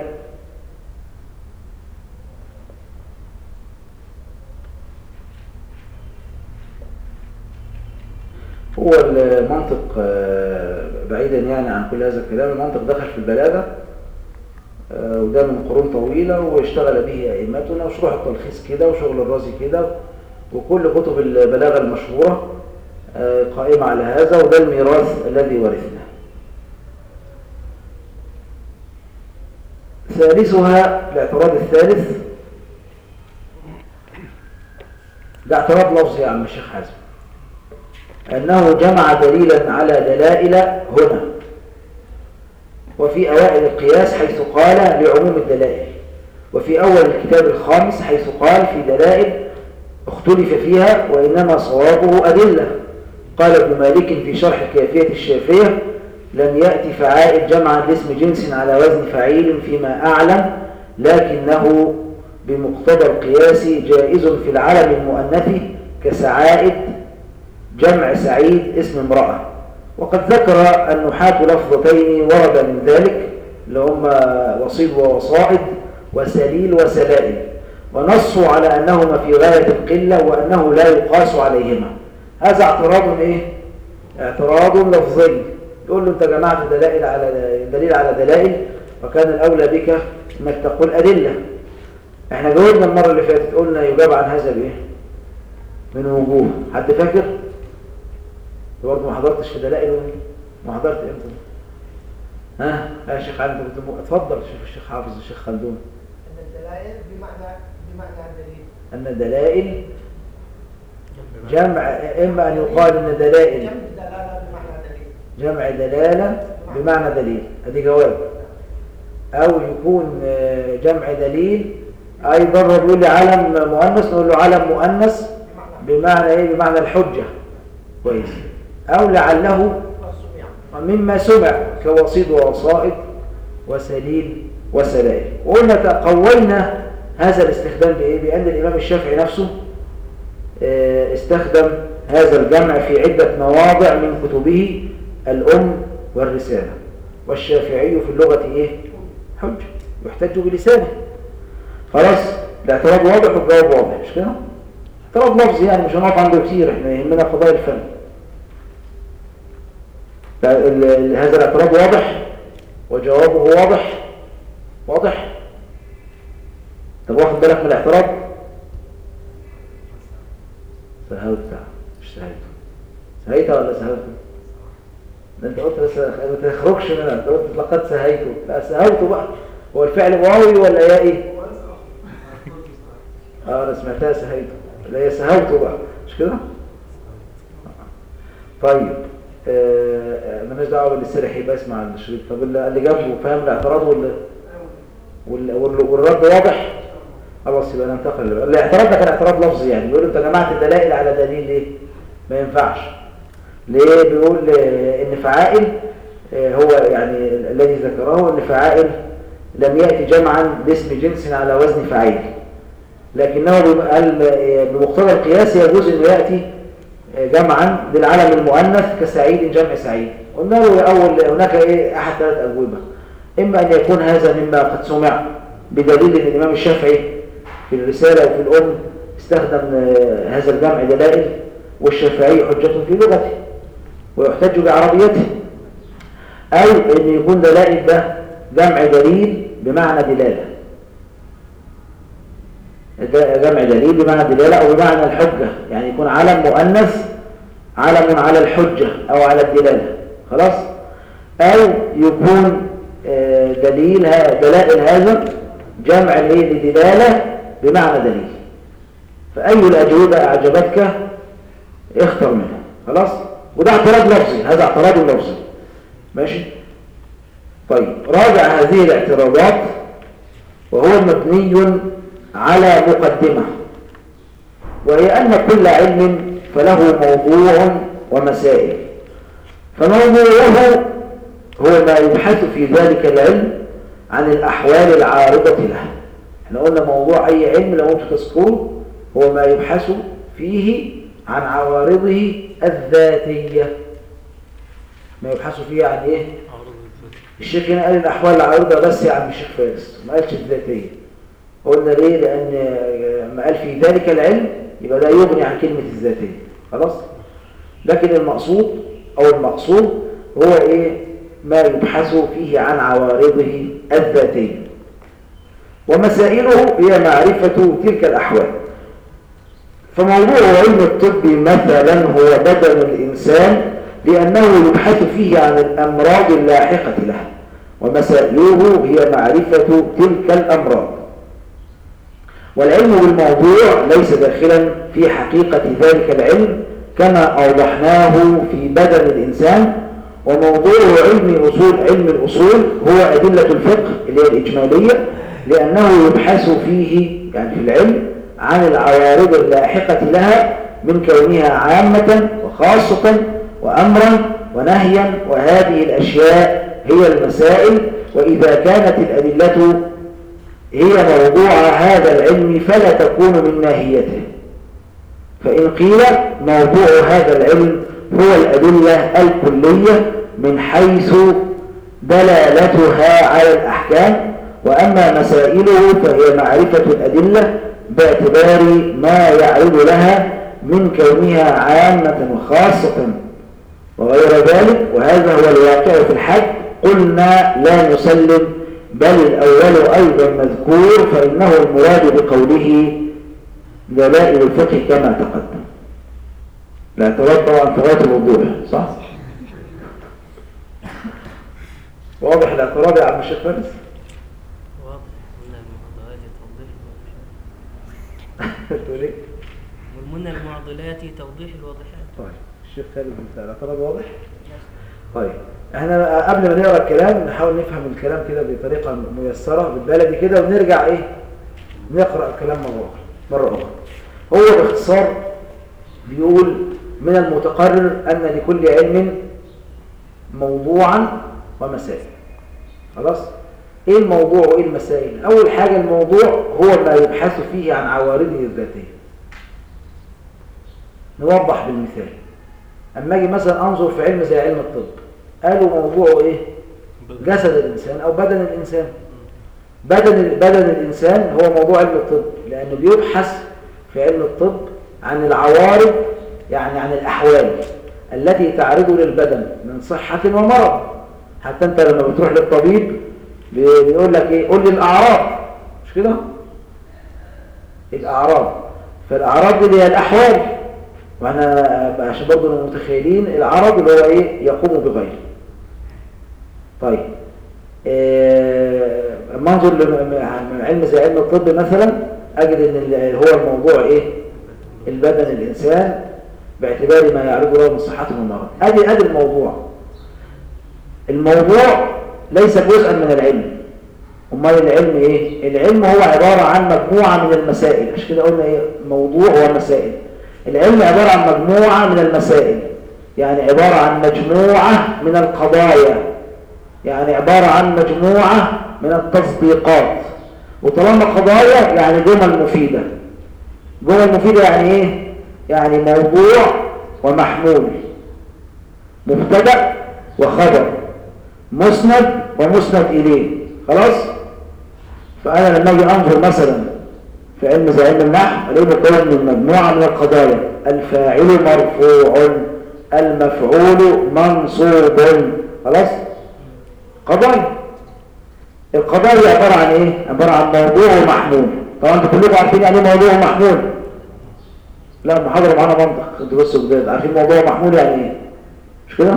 هو المنطق آه، بعيدا يعني عن كل هذا الكلام المنطق دخل في البلاغة آه، وده من قرون طويلة واشتغل به أئمتنا وشروح التلخيص كده وشغل الرازي كده وكل كتب البلاغة المشهورة آه، قائمة على هذا وده الميراث الذي ورثناه ثالثها الاعتراض الثالث ده اعتراض لفظي يا عم الشيخ حازم أنه جمع دليلا على دلائل هنا وفي أوائل القياس حيث قال لعموم الدلائل وفي أول الكتاب الخامس حيث قال في دلائل اختلف فيها وإنما صوابه أدلة قال ابن مالك في شرح كافية الشافية لم يأتي فعائل جمعا لاسم جنس على وزن فعيل فيما أعلم لكنه بمقتضى القياس جائز في العلم المؤنث كسعائد جمع سعيد اسم امرأة وقد ذكر النحاة لفظتين ورد من ذلك اللي هما وصيد ووصائد وسليل وسلائل ونصوا على أنهما في غاية القلة وأنه لا يقاس عليهما هذا اعتراض ايه اعتراض لفظي يقول له انت جمعت دلائل على دليل على دلائل وكان الاولى بك انك تقول ادله احنا جاوبنا المره اللي فاتت قلنا يجاب عن هذا بايه من وجوه حد فاكر انت برضه ما حضرتش في دلائل ولا إيه؟ ما حضرت امتى ها يا شيخ علي انت كنت مو- اتفضل شوف الشيخ حافظ الشيخ خلدون ان الدلائل بمعنى بمعنى الدليل ان الدلائل جمع اما ان يقال ان دلائل جمع دلاله بمعنى دليل جمع دلالة بمعنى دليل ادي جواب او يكون آه، جمع دليل ايضا بيقول لي علم مؤنث نقول له علم مؤنث بمعنى بمعنى ايه بمعنى الحجة كويس او لعله والسمع مما سمع كوصيد ووصائد وسليل وسلائل وقلنا تقوينا هذا الاستخدام بايه بان الامام الشافعي نفسه آه، استخدم هذا الجمع في عدة مواضع من كتبه الأم والرسالة والشافعي في اللغة إيه؟ حجة يحتج بلسانه خلاص الاعتراض واضح والجواب واضح مش كده؟ اعتراض لفظي يعني مش هنقف عنده كتير احنا يهمنا قضايا الفن لا، ال- ال- هذا الاعتراض واضح وجوابه واضح واضح طب واخد بالك من الاعتراض سهوت مش سهيته سهيته ولا سهوته ده انت قلت بس ما تخرجش منها انت قلت لقد سهيته لا سهوته بقى هو الفعل واوي ولا يائي اه انا سمعتها سهيته لا هي سهوته بقى مش كده طيب آه، آه، مالناش دعوه باللي سرح يبقى اسمع الشريط طب اللي اللي جنبه فاهم الاعتراض ولا وال- وال- والرد واضح خلاص يبقى ننتقل الاعتراض ده كان اعتراض لفظي يعني بيقول انت جمعت الدلائل على دليل ليه ما ينفعش ليه بيقول آه، ان فعائل آه، هو يعني الذي ذكره ان فعائل لم يأتي جمعا باسم جنس على وزن فعيل لكنه بم- قال آه، بمقتضى القياس يجوز انه يأتي آه، جمعا بالعلم المؤنث كسعيد جمع سعيد قلنا له اول هناك ايه احد ثلاث اجوبه اما ان يكون هذا مما قد سمع بدليل ان الامام الشافعي في الرساله وفي الام استخدم آه، هذا الجمع دلائل والشافعي حجه في لغته ويحتج بعربيته او ان يكون دلائل ده جمع دليل بمعنى دلاله ده جمع دليل بمعنى دلاله او بمعنى الحجه يعني يكون علم مؤنث علم على الحجه او على الدلاله خلاص او يكون آه، دليل ها- دلائل هذا جمع ليه لدلاله بمعنى دليل فاي الاجوبه اعجبتك اختر منها خلاص وده اعتراض لفظي هذا اعتراض لفظي ماشي طيب راجع هذه الاعتراضات وهو مبني على مقدمة وهي أن كل علم فله موضوع ومسائل فموضوعه هو ما يبحث في ذلك العلم عن الأحوال العارضة له احنا قلنا موضوع أي علم لو أنتم تذكروا هو ما يبحث فيه عن عوارضه الذاتية ما يبحث فيه عن إيه؟ أعرض الذات الشيخ هنا قال الأحوال العارضة بس يا عم الشيخ فارس ما قالش الذاتية قلنا ليه لأن ما قال في ذلك العلم يبقى ده يغني عن كلمة الذاتية خلاص لكن المقصود أو المقصود هو إيه ما يبحث فيه عن عوارضه الذاتية ومسائله هي معرفة تلك الأحوال فموضوع علم الطب مثلا هو بدن الإنسان لأنه يبحث فيه عن الأمراض اللاحقة له ومسائله هي معرفة تلك الأمراض والعلم بالموضوع ليس داخلا في حقيقة ذلك العلم كما أوضحناه في بدن الإنسان وموضوع علم أصول علم الأصول هو أدلة الفقه اللي هي الإجمالية لأنه يبحث فيه يعني في العلم عن العوارض اللاحقة لها من كونها عامة وخاصة وأمرا ونهيا وهذه الأشياء هي المسائل وإذا كانت الأدلة هي موضوع هذا العلم فلا تكون من ناهيته فإن قيل موضوع هذا العلم هو الأدلة الكلية من حيث دلالتها على الأحكام وأما مسائله فهي معرفة الأدلة باعتبار ما يعرض لها من كونها عامة وخاصة وغير ذلك وهذا هو الواقع في الحج قلنا لا نسلم بل الأول أيضا مذكور فإنه المراد بقوله دلائل الفقه كما تقدم الاعتراض طبعا في غاية الوضوح صح؟ واضح الاعتراض يا عم الشيخ فارس؟ واضح من المعضلات توضيح الواضحات تقول ايه؟ ومن المعضلات توضيح الواضحات طيب الشيخ خالد انت الاعتراض واضح؟ طيب احنا قبل ما نقرا الكلام نحاول نفهم الكلام كده بطريقه ميسره بالبلدي كده ونرجع ايه؟ نقرا الكلام مره اخرى مره اخرى هو باختصار بيقول من المتقرر ان لكل علم موضوعا ومسائل خلاص ايه الموضوع وايه المسائل اول حاجه الموضوع هو ما يبحث فيه عن عوارضه الذاتيه نوضح بالمثال اما اجي مثلا انظر في علم زي علم الطب قالوا موضوعه ايه جسد الانسان او بدن الانسان بدن بدن الانسان هو موضوع علم الطب لانه بيبحث في علم الطب عن العوارض يعني عن الاحوال التي تعرض للبدن من صحه ومرض حتى انت لما بتروح للطبيب بي- بيقول لك ايه قول لي الاعراض مش كده الاعراض فالاعراض دي اللي هي الاحوال واحنا عشان برضه نبقى متخيلين العرض اللي هو ايه يقوم بغيره طيب آه، اما انظر لعلم زي علم الطب مثلا اجد ان ال- هو الموضوع ايه البدن الانسان باعتبار ما يعرضه له من صحه ومرض ادي ادي الموضوع الموضوع ليس جزءا من العلم امال العلم ايه العلم هو عباره عن مجموعه من المسائل عشان كده قلنا ايه موضوع ومسائل العلم عباره عن مجموعه من المسائل يعني عباره عن مجموعه من القضايا يعني عباره عن مجموعه من التصديقات وطالما قضايا يعني جمل مفيده جمل مفيده يعني ايه يعني موضوع ومحمول مبتدا وخبر مسند ومسند اليه خلاص فانا لما اجي انظر مثلا في علم زي علم النحو الاقيه مكون من مجموعه من القضايا الفاعل مرفوع المفعول منصوب خلاص قضايا القضايا دي عباره عن ايه عباره عن موضوع ومحمول طبعا انتوا كلكم عارفين يعني ايه موضوع ومحمول لا المحاضره معانا منطق انتوا بس جداد عارفين موضوع ومحمول يعني ايه مش كده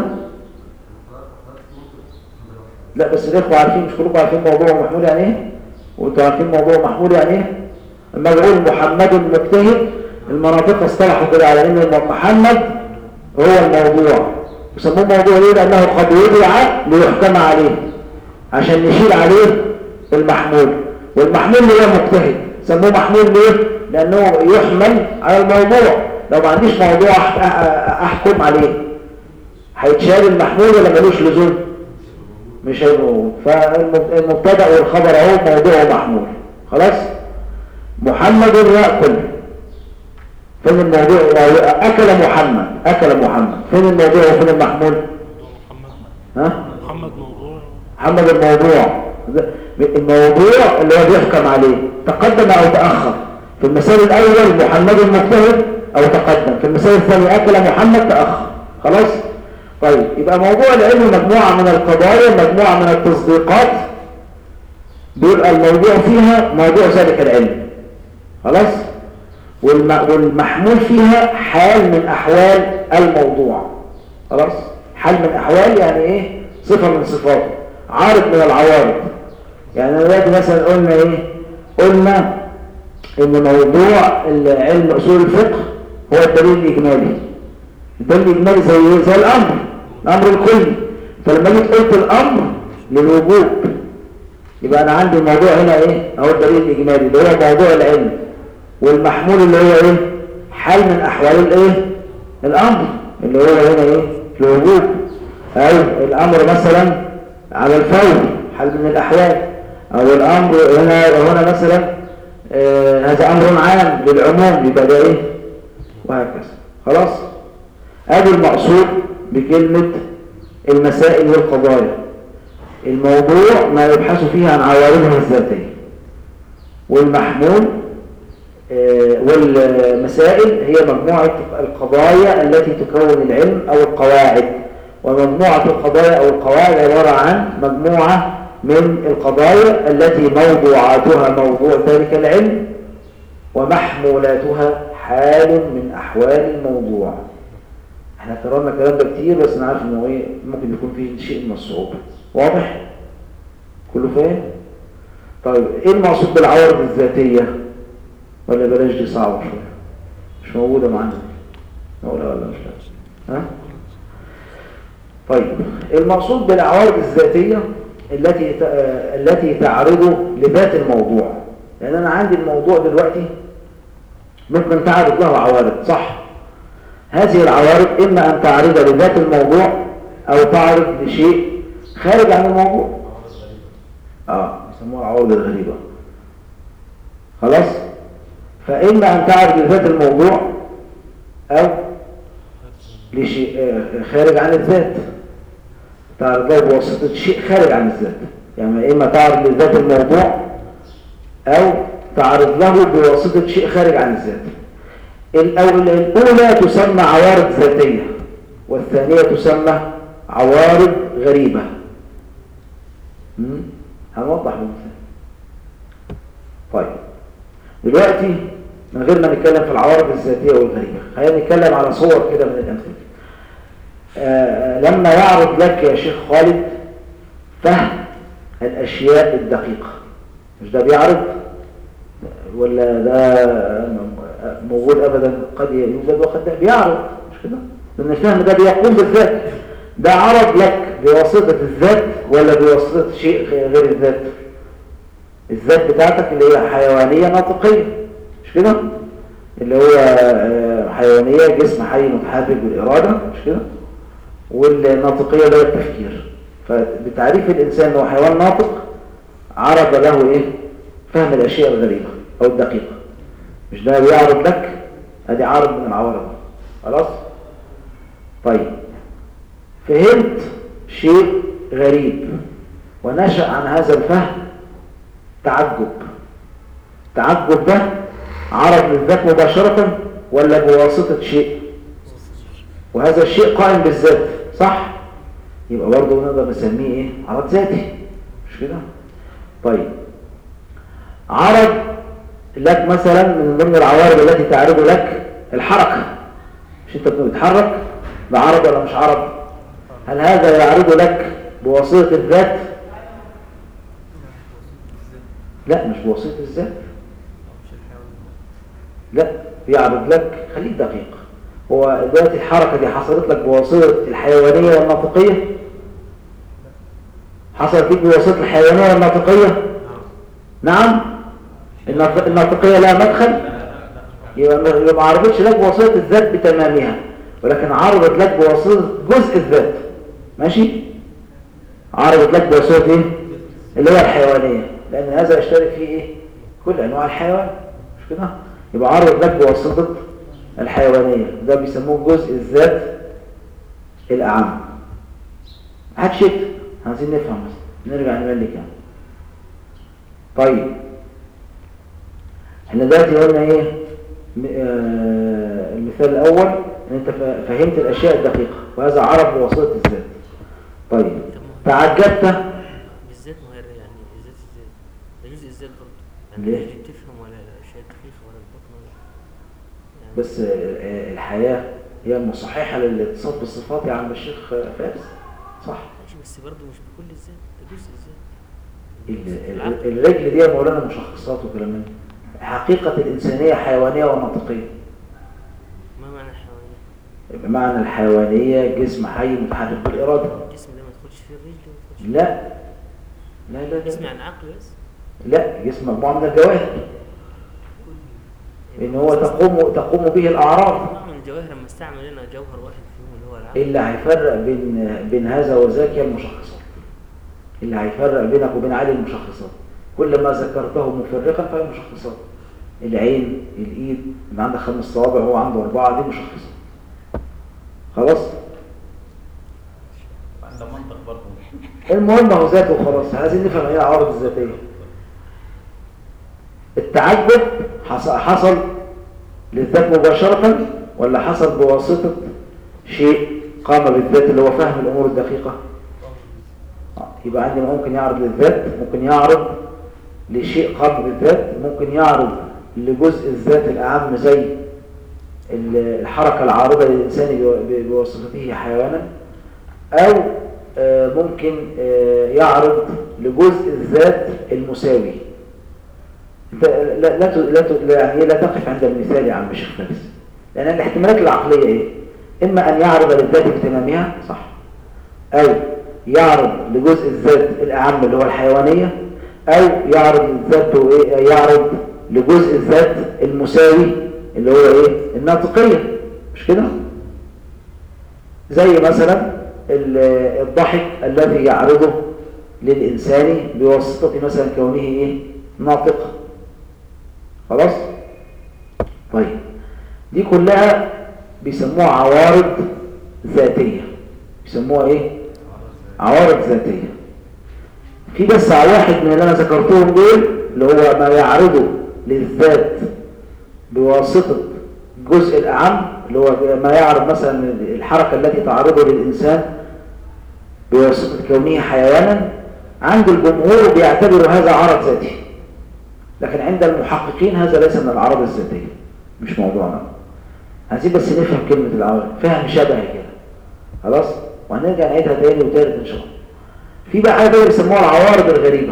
لا بس الاخوه عارفين مش كلكم عارفين موضوع ومحمول يعني ايه وانتوا عارفين موضوع ومحمول يعني ايه لما بقول محمد مجتهد المناطق اصطلحوا كده على ان محمد هو الموضوع يسموه موضوع ليه لانه قد وضع ليحكم عليه عشان نشيل عليه المحمول والمحمول اللي هو مجتهد سموه محمول ليه لانه يحمل على الموضوع لو ما عنديش موضوع أح- أح- احكم عليه هيتشال المحمول ولا ملوش لزوم مش هيبقوا فالمبتدا والخبر اهو موضوع ومحمول خلاص محمد ياكل فين الموضوع اكل محمد اكل محمد فين الموضوع وفين المحمول محمد ها محمد موضوع محمد الموضوع الموضوع اللي هو بيحكم عليه تقدم او تاخر في المثال الاول محمد المجتهد او تقدم في المثال الثاني اكل محمد تاخر خلاص طيب يبقى موضوع العلم مجموعه من القضايا مجموعه من التصديقات بيبقى الموضوع فيها موضوع ذلك العلم خلاص والم- والمحمول فيها حال من احوال الموضوع خلاص حال من احوال يعني ايه صفه من صفاته عارض من العوارض يعني أنا دلوقتي مثلا قلنا ايه قلنا ان موضوع علم اصول الفقه هو الدليل الاجمالي الدليل الاجمالي زي ايه زي الامر الامر الكلي فلما جيت قلت الامر للوجوب يبقى انا عندي الموضوع هنا ايه اهو الدليل الاجمالي اللي هو موضوع العلم والمحمول اللي هو ايه حال من احوال الايه الامر اللي هو هنا ايه الوجوب او الامر مثلا على الفور حال من الاحوال او الامر هنا هنا مثلا آه هذا امر عام للعموم يبقى ده ايه وهكذا خلاص ادي المقصود بكلمه المسائل والقضايا الموضوع ما يبحث فيه عن عوارضها الذاتيه والمحمول آه، والمسائل هي مجموعة القضايا التي تكون العلم أو القواعد ومجموعة القضايا أو القواعد عبارة عن مجموعة من القضايا التي موضوعاتها موضوع ذلك العلم ومحمولاتها حال من أحوال الموضوع احنا كررنا الكلام ده كتير بس نعرف انه ايه ممكن يكون فيه شيء من الصعوبة واضح؟ كله فاهم؟ طيب ايه المقصود بالعوارض الذاتية؟ ولا بلاش دي صعبة شوية مش موجودة معانا نقولها ولا مش ها طيب المقصود بالعوارض الذاتية التي ت- آه، التي تعرض لذات الموضوع لأن أنا عندي الموضوع دلوقتي ممكن تعرض له عوارض صح هذه العوارض إما أن تعرض لذات الموضوع أو تعرض لشيء خارج عن الموضوع اه يسموها العوارض الغريبة خلاص فإما أن تعرض لذات الموضوع أو لشيء آه، خارج عن الذات تعرض له بواسطة شيء خارج عن الذات يعني إما تعرض لذات الموضوع أو تعرض له بواسطة شيء خارج عن الذات الأول- الأولى تسمى عوارض ذاتية والثانية تسمى عوارض غريبة مم؟ هنوضح بمثال طيب دلوقتي من غير ما نتكلم في العوارض الذاتية والغريبة خلينا نتكلم على صور كده من الأمثلة آه، لما يعرض لك يا شيخ خالد فهم الأشياء الدقيقة مش ده بيعرض ولا ده موجود أبدا قد يوجد وقد لا بيعرض مش كده لأن الفهم ده بيقوم بالذات ده عرض لك بواسطة الذات ولا بواسطة شيء غير الذات الذات بتاعتك اللي هي حيوانية ناطقية مش كده اللي هو آه، حيوانية جسم حي متحرك بالإرادة مش كده والناطقية اللي هو التفكير فبتعريف الإنسان هو حيوان ناطق عرض له إيه فهم الأشياء الغريبة أو الدقيقة مش ده بيعرض لك ادي عرض من العوارض خلاص طيب فهمت شيء غريب ونشأ عن هذا الفهم تعجب تعجب ده عرض للذات مباشرة ولا بواسطة شيء وهذا الشيء قائم بالذات صح يبقى برضه نقدر نسميه ايه عرض ذاتي مش كده طيب عرض لك مثلا من ضمن العوارض التي تعرض لك الحركة مش انت بتتحرك ده عرض ولا مش عرض هل هذا يعرض لك بواسطة الذات لا مش بواسطة الذات لا يعرض لك خليك دقيق هو دلوقتي الحركة دي حصلت لك بواسطة الحيوانية والناطقية حصلت لك بواسطة الحيوانية والناطقية نعم الناط- الناطقية لها مدخل يبقى ما- يبقى ما عرضتش لك بواسطة الذات بتمامها ولكن عرضت لك بواسطة جزء الذات ماشي عرضت لك بواسطة ايه اللي هو الحيوانية لأن هذا يشترك فيه ايه كل أنواع الحيوان مش كده يبقى عرضت لك بواسطة الحيوانية ده بيسموه جزء الذات الأعم محدش يكتب عايزين نفهم بس نرجع نملك يعني طيب احنا دلوقتي قلنا ايه م- آه، المثال الاول ان انت فا- فهمت الاشياء الدقيقه وهذا عرض بواسطه الذات طيب تعجبت بالذات ما هي يعني الذات الذات ده جزء الذات برضه يعني ليه؟ مش بتفهم ولا الاشياء الدقيقه ولا البطن ولا يعني بس آه، الحياه هي المصححه للاتصاف بالصفات يا عم الشيخ فارس صح ماشي بس برضه مش بكل الذات ده جزء الذات ال- العقل. ال- الرجل دي يا مولانا مشخصات وكلام من ده. حقيقه الانسانيه حيوانيه وناطقيه ما معنى الحيوانية؟ بمعنى الحيوانيه جسم حي متحرك بالاراده الجسم ده ما تدخلش فيه الرجل ما تدخلش فيه لا لا لا جسم لا يعني عقل بس لا جسم مجموعه من الجواهر ان هو تقوم تقوم به الاعراض نوع من الجواهر لما استعمل هنا جوهر واحد فيهم اللي هو العقل اللي هيفرق بين بين هذا وذاك هي المشخصات اللي هيفرق بينك وبين عالي المشخصات كل ما ذكرته مفرقا فهي مشخصات العين الايد اللي عندك خمس صوابع هو عنده اربعه دي مشخصات خلاص عنده منطق برضه المهم هو ذاته وخلاص عايزين نفهم ايه العوارض الذاتيه التعجب حص- حصل للذات مباشره ولا حصل بواسطه شيء قام بالذات اللي هو فهم الامور الدقيقه آه، يبقى عندي ممكن يعرض للذات ممكن يعرض لشيء قام بالذات ممكن يعرض لجزء الذات الأعم زي ال- الحركة العارضة للإنسان بو- ب- بواسطته حيوانا أو آه، ممكن آه، يعرض لجزء الذات المساوي انت لا لا ت- لا ت- لا- يعني لا تقف عند المثال يا عم الشيخ فارس لأن الاحتمالات العقلية إيه؟ إما أن يعرض للذات بتمامها صح أو يعرض لجزء الذات الأعم اللي هو الحيوانية أو يعرض الذات إيه؟ يعرض لجزء الذات المساوي اللي هو إيه؟ الناطقية مش كده؟ زي مثلا ال- الضحك الذي يعرضه للإنسان بواسطة مثلا كونه إيه؟ ناطقا خلاص؟ طيب دي كلها بيسموها عوارض ذاتية بيسموها ايه عوارض ذاتية في بس واحد من اللي انا ذكرتهم دول اللي هو ما يعرضه للذات بواسطة الجزء الأعم اللي هو ما يعرض مثلا الحركة التي تعرضه للإنسان بواسطة كونه حيوانا عند الجمهور بيعتبروا هذا عرض ذاتي لكن عند المحققين هذا ليس من الأعراض الذاتية مش موضوعنا عايزين بس نفهم كلمة العوارض فهم شبهي كده خلاص وهنرجع نعيدها تاني وتالت ان شاء الله في بقى حاجة تانية بيسموها العوارض الغريبة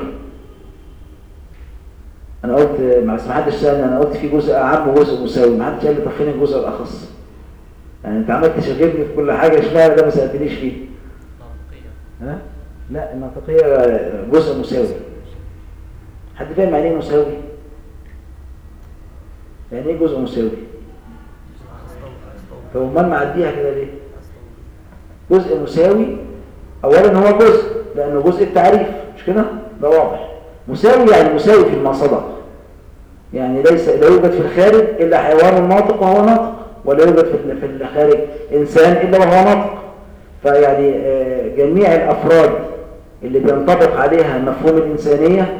انا قلت ما ما حدش سألني انا قلت في جزء اعم وجزء مساوي ما حدش قال لي طب فين الجزء الاخص يعني انت عمال تشغلني في كل حاجة اشمعنى ده ما سألتنيش فيه منطقية ها لا المنطقية جزء مساوي حد فاهم يعني ايه مساوي يعني ايه جزء مساوي طب امال معديها كده ليه جزء مساوي اولا هو جزء لانه جزء التعريف مش كده ده واضح مساوي يعني مساوي في المصدر يعني ليس لا يوجد في الخارج الا حيوان ناطق وهو ناطق ولا يوجد في ال- في الخارج انسان الا وهو ناطق فيعني آه، جميع الافراد اللي بينطبق عليها مفهوم الانسانيه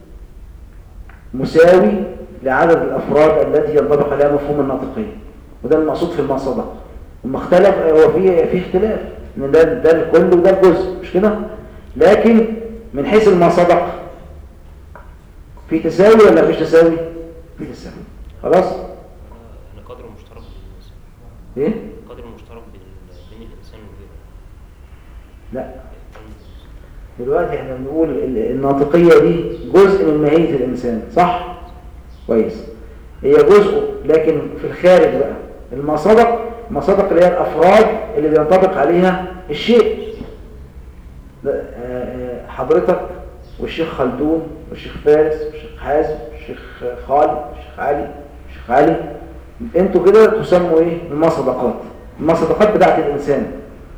مساوي لعدد الافراد التي ينطبق عليها مفهوم الناطقيه وده المقصود في المصدر وما اختلف هو في في اختلاف ان ده ده الكل وده الجزء مش كده لكن من حيث المصدق في تساوي ولا مفيش تساوي في تساوي خلاص يعني قدر مشترك بالناس ايه قدر مشترك بين بين الانسان وغيره لا دلوقتي احنا بنقول ال- الناطقية دي جزء من ماهية الإنسان صح؟ كويس هي جزء لكن في الخارج بقى المصادق المصادق اللي هي الأفراد اللي بينطبق عليها الشيء ده، آه، آه، حضرتك والشيخ خلدون والشيخ فارس والشيخ حازم والشيخ خالد والشيخ علي والشيخ علي انتوا كده تسموا ايه؟ المصدقات المصدقات بتاعت الإنسان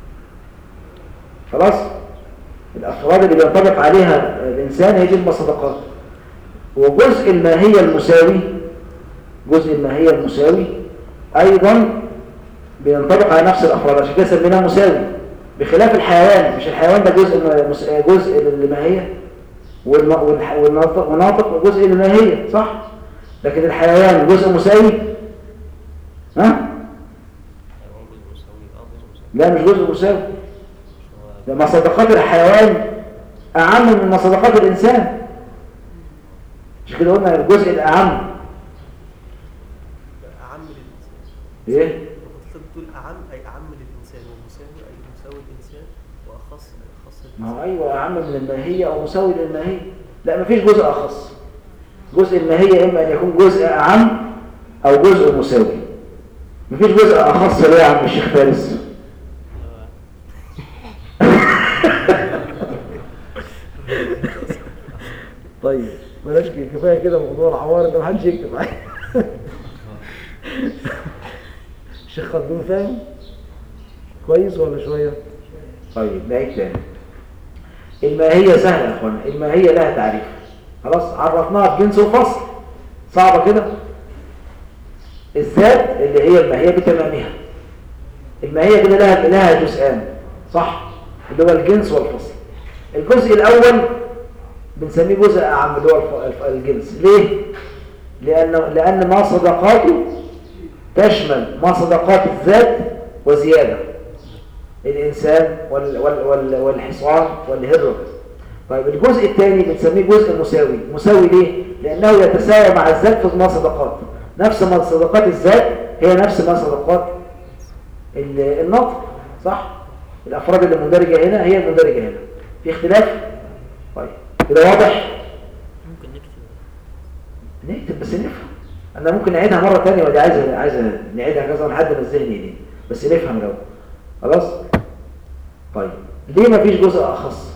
خلاص؟ الأفراد اللي بينطبق عليها الإنسان هي دي المصدقات وجزء الماهية المساوي جزء الماهية المساوي أيضا بينطبق على نفس الأفراد عشان كده سميناه مساوي بخلاف الحيوان مش الحيوان ده جزء م- مس- جزء للماهية والم- والح- والناطق والناطق جزء للماهية صح؟ لكن الحيوان جزء مساوي ها؟ حيوان جزء مساوي اه جزء مساوي لا مش جزء مساوي مش هو ده مصدقات الحيوان أعم من مصدقات الإنسان مش كده قلنا الجزء الأعم أعم للإنسان إيه؟ وفضلت بتقول أعم أي أعم للإنسان ومساوي أي مساوي الإنسان وأخص أي خاص ما هو الإنسان أيوة أعم من الماهية أو مساوي للماهية لا مفيش جزء أخص جزء الماهية إما أن يكون جزء أعم أو جزء مساوي مفيش جزء أخص ليه يا عم الشيخ فارس طيب بلاش كفايه كده موضوع العوارض ده محدش يكتب خالدون فاهم كويس ولا شويه طيب نعيد تاني الماهيه سهله يا اخوانا الماهيه لها تعريف خلاص عرفناها بجنس وفصل صعبه كده الذات اللي هي الماهيه بتمامها الماهيه كده لها لها جزئان صح اللي هو الجنس والفصل الجزء الاول بنسميه جزء اعم اللي هو الف- الف- الجنس ليه لان لان ما صدقاته تشمل ما صدقات الذات وزياده الانسان وال وال وال والحصان والهر وكذا. طيب الجزء الثاني بنسميه جزء مساوي مساوي ليه لانه يتساوى مع الذات في ما صدقات نفس ما صدقات الذات هي نفس ما صدقات ال- النطق صح الافراد اللي مندرجه هنا هي المندرجه هنا في اختلاف طيب كده واضح ممكن نكتب نكتب بس نفهم انا ممكن نعيدها مره ثانيه ودي عايزه عايزه نعيدها كذا لحد ما الذهن يلين بس نفهم الاول خلاص طيب ليه ما فيش جزء اخص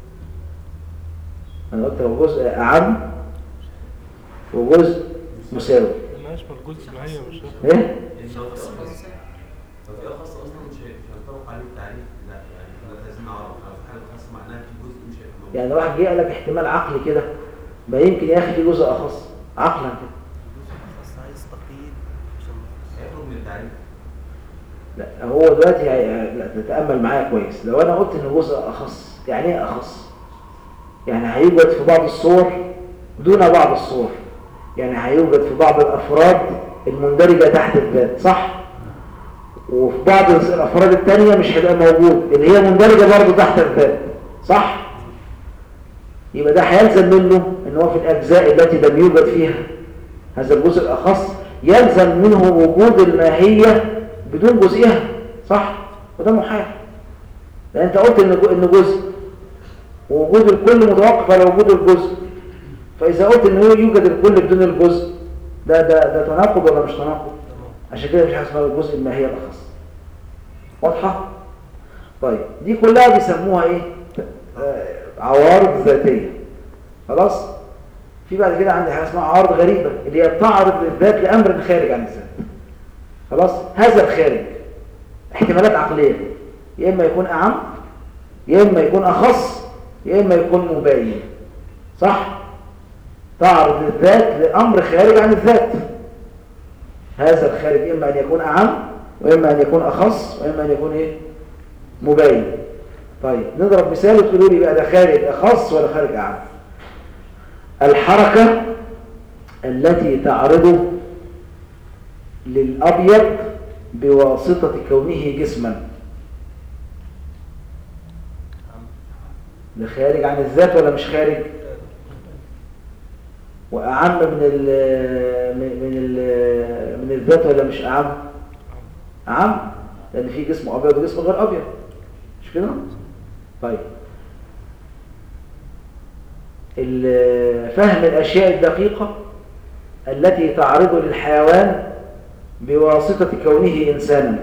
انا قلت هو جزء اعم وجزء مساوي لأن أشمل جزء معايا مش هاخد ايه لو في أخص لو في أخص أصلا مش هي- مش هينطبق عليه التعريف لا يعني احنا لازم نعرف لو في حاجة خاصة معناها في جزء مش هيبقى موجود. يعني لو واحد جه قال لك احتمال عقلي كده ما يمكن يا اخي في جزء اخص عقلا كده بس عايز تقييد عشان هيخرج من التعريف لا هو دلوقتي هي- لا تتامل معايا كويس لو انا قلت ان جزء اخص يعني ايه اخص يعني هيوجد في بعض الصور دون بعض الصور يعني هيوجد في بعض الافراد المندرجه تحت الذات صح وفي بعض الافراد التانية مش هيبقى موجود اللي هي مندرجه برضه تحت الذات صح يبقى ده هيلزم منه ان هو في الاجزاء التي لم يوجد فيها هذا الجزء الاخص يلزم منه وجود الماهيه بدون جزئها صح وده محال لان انت قلت ان جو- ان جزء ووجود الكل متوقف على وجود الجزء فاذا قلت ان هو يوجد الكل بدون الجزء ده ده ده تناقض ولا مش تناقض عشان كده مش حاجه اسمها الجزء الماهيه الاخص واضحه طيب دي كلها بيسموها ايه آه، عوارض ذاتيه خلاص في بعد كده عندي حاجه اسمها عوارض غريبه اللي هي بتعرض الذات لامر خارج عن الذات خلاص هذا الخارج احتمالات عقليه يا اما يكون اعم يا اما يكون اخص يا اما يكون مبين صح تعرض الذات لامر خارج عن الذات هذا الخارج اما ان يكون اعم واما ان يكون اخص واما ان يكون ايه مبين طيب نضرب مثال وتقولوا لي بقى ده خارج اخص ولا خارج اعم الحركه التي تعرضه للابيض بواسطه كونه جسما ده خارج عن الذات ولا مش خارج واعم من ال من من ال من الذات ولا مش اعم اعم لان في جسم ابيض وجسم غير ابيض مش كده طيب ال- فهم الاشياء الدقيقه التي تعرض للحيوان بواسطه كونه انسانا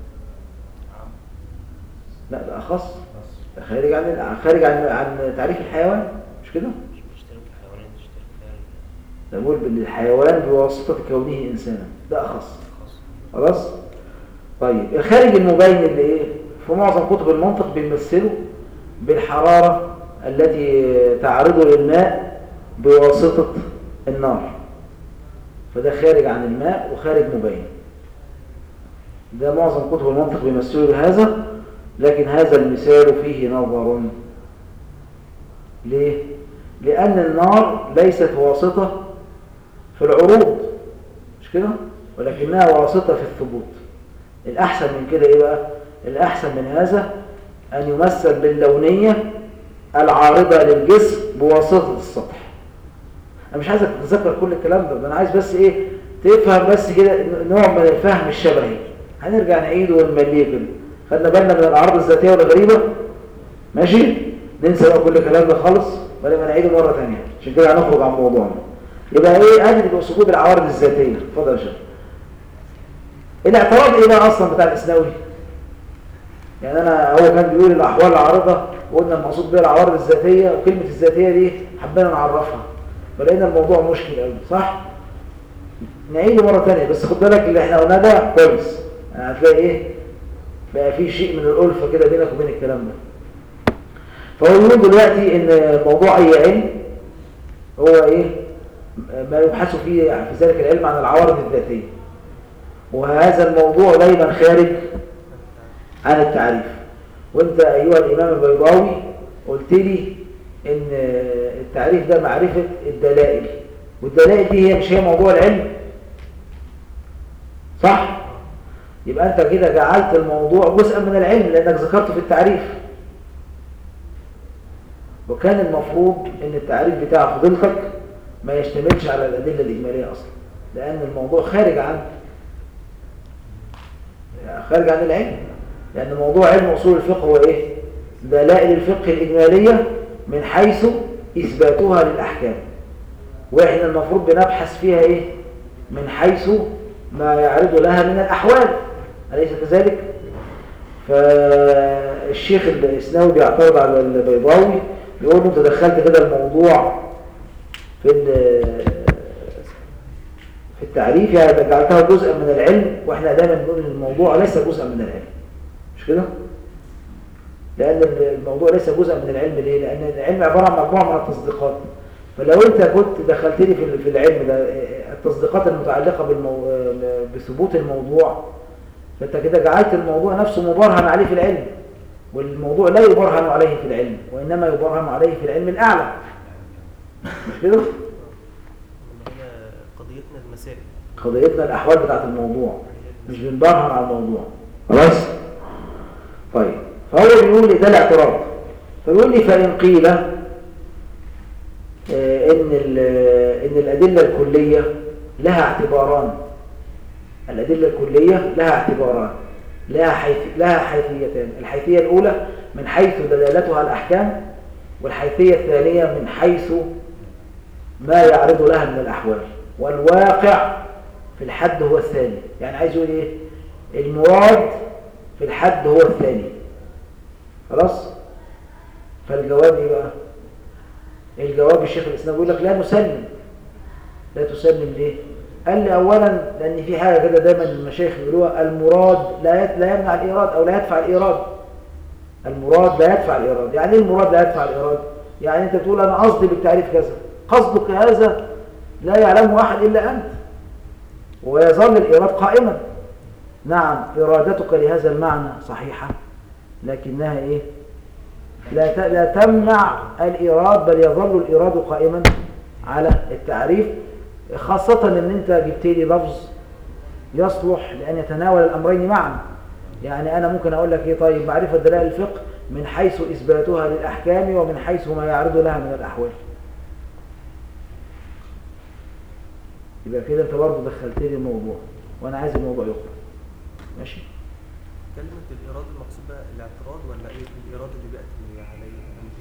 لا ده اخص ده خارج عن خارج عن عن تعريف الحيوان مش كده مش بيشترك في الحيوانات بيشترك في ده بقول بالحيوان بواسطه كونه انسانا ده اخص الخاص خلاص طيب الخارج المبين اللي ايه في معظم كتب المنطق بيمثله بالحرارة التي تعرض للماء بواسطة النار فده خارج عن الماء وخارج مبين ده معظم كتب المنطق بيمثله بهذا لكن هذا المثال فيه نظر ليه؟ لأن النار ليست واسطة في العروض مش كده؟ ولكنها واسطة في الثبوت الأحسن من كده إيه بقى؟ الأحسن من هذا أن يمثل باللونية العارضة للجسم بواسطة السطح أنا مش عايزك تتذكر كل الكلام ده ده أنا عايز بس إيه تفهم بس كده نوع من الفهم الشبهي هنرجع نعيده ونمليه كده خدنا بالنا من الأعراض الذاتية والغريبة ماشي ننسى بقى كل الكلام ده خالص ولا ما نعيده مرة ثانية عشان كده هنخرج عن موضوعنا يبقى ايه ادي سقوط العوارض الذاتية اتفضل يا شيخ الاعتراض ايه بقى اصلا بتاع الاسناوي يعني انا هو كان بيقول الاحوال العارضه وقلنا المقصود بها العوارض الذاتيه وكلمه الذاتيه دي حبينا نعرفها فلقينا الموضوع مشكل قوي صح نعيده مره ثانيه بس خد بالك اللي احنا قلناه ده كويس يعني هتلاقي ايه بقى في شيء من الألفة كده بينك وبين الكلام ده فهو يقول دلوقتي ان موضوع اي علم هو ايه ما يبحث فيه في ذلك العلم عن العوارض الذاتية وهذا الموضوع دايما خارج عن التعريف وانت ايها الامام البيضاوي قلت لي ان التعريف ده معرفة الدلائل والدلائل دي هي مش هي موضوع العلم صح يبقى انت كده جعلت الموضوع جزءا من العلم لانك ذكرته في التعريف وكان المفروض ان التعريف بتاع فضيلتك ما يشتملش على الادله الاجماليه اصلا لان الموضوع خارج عن خارج عن العلم لان موضوع علم اصول الفقه هو ايه دلائل الفقه الاجماليه من حيث اثباتها للاحكام واحنا المفروض بنبحث فيها ايه من حيث ما يعرض لها من الاحوال اليس كذلك فالشيخ الاسناوي بيعترض على البيضاوي بيقول له انت دخلت كده الموضوع في في التعريف يعني جعلتها جزءا من العلم واحنا دايما بنقول ان الموضوع ليس جزءا من العلم مش كده لان الموضوع ليس جزءا من العلم ليه لان العلم عباره عن مجموعه من التصديقات فلو انت كنت دخلت لي في في العلم ده التصديقات المتعلقه بالمو... بثبوت الموضوع فانت كده جعلت الموضوع نفسه مبرهن عليه في العلم والموضوع لا يبرهن عليه في العلم وانما يبرهن عليه في العلم الاعلى مش كده هي قضيتنا المسائل قضيتنا الاحوال بتاعت الموضوع مش بنبرهن على الموضوع خلاص طيب فهو بيقول لي ده الاعتراض فبيقول لي فان قيل آه، ان ان الادله الكليه لها اعتباران الادله الكليه لها اعتباران لها حيث لها حيثيتان الحيثيه الاولى من حيث دلالتها الاحكام والحيثيه الثانيه من حيث ما يعرض لها من الاحوال والواقع في الحد هو الثاني يعني عايز يقول ايه المراد في الحد هو الثاني خلاص فالجواب ايه بقى الجواب الشيخ الاسلام بيقول لك لا نسلم لا تسلم ليه قال لي اولا لان في حاجه كده دايما المشايخ بيقولوها المراد لا لا يمنع الايراد او لا يدفع الايراد المراد لا يدفع الايراد يعني ايه المراد لا يدفع الايراد يعني انت بتقول انا قصدي بالتعريف كذا قصدك هذا لا يعلمه احد الا انت ويظل الايراد قائما نعم ارادتك لهذا المعنى صحيحه لكنها ايه لا لا تمنع الإيراد بل يظل الإيراد قائما على التعريف خاصة ان انت جبت لي لفظ يصلح لأن يتناول الأمرين معا يعني أنا ممكن أقول لك إيه طيب معرفة دلائل الفقه من حيث إثباتها للأحكام ومن حيث ما يعرض لها من الأحوال يبقى كده أنت برضه دخلت لي الموضوع وأنا عايز الموضوع يخرج ماشي كلمة الإيراد المقصود بقى الاعتراض ولا إيه الإيراد اللي بيأتي عليه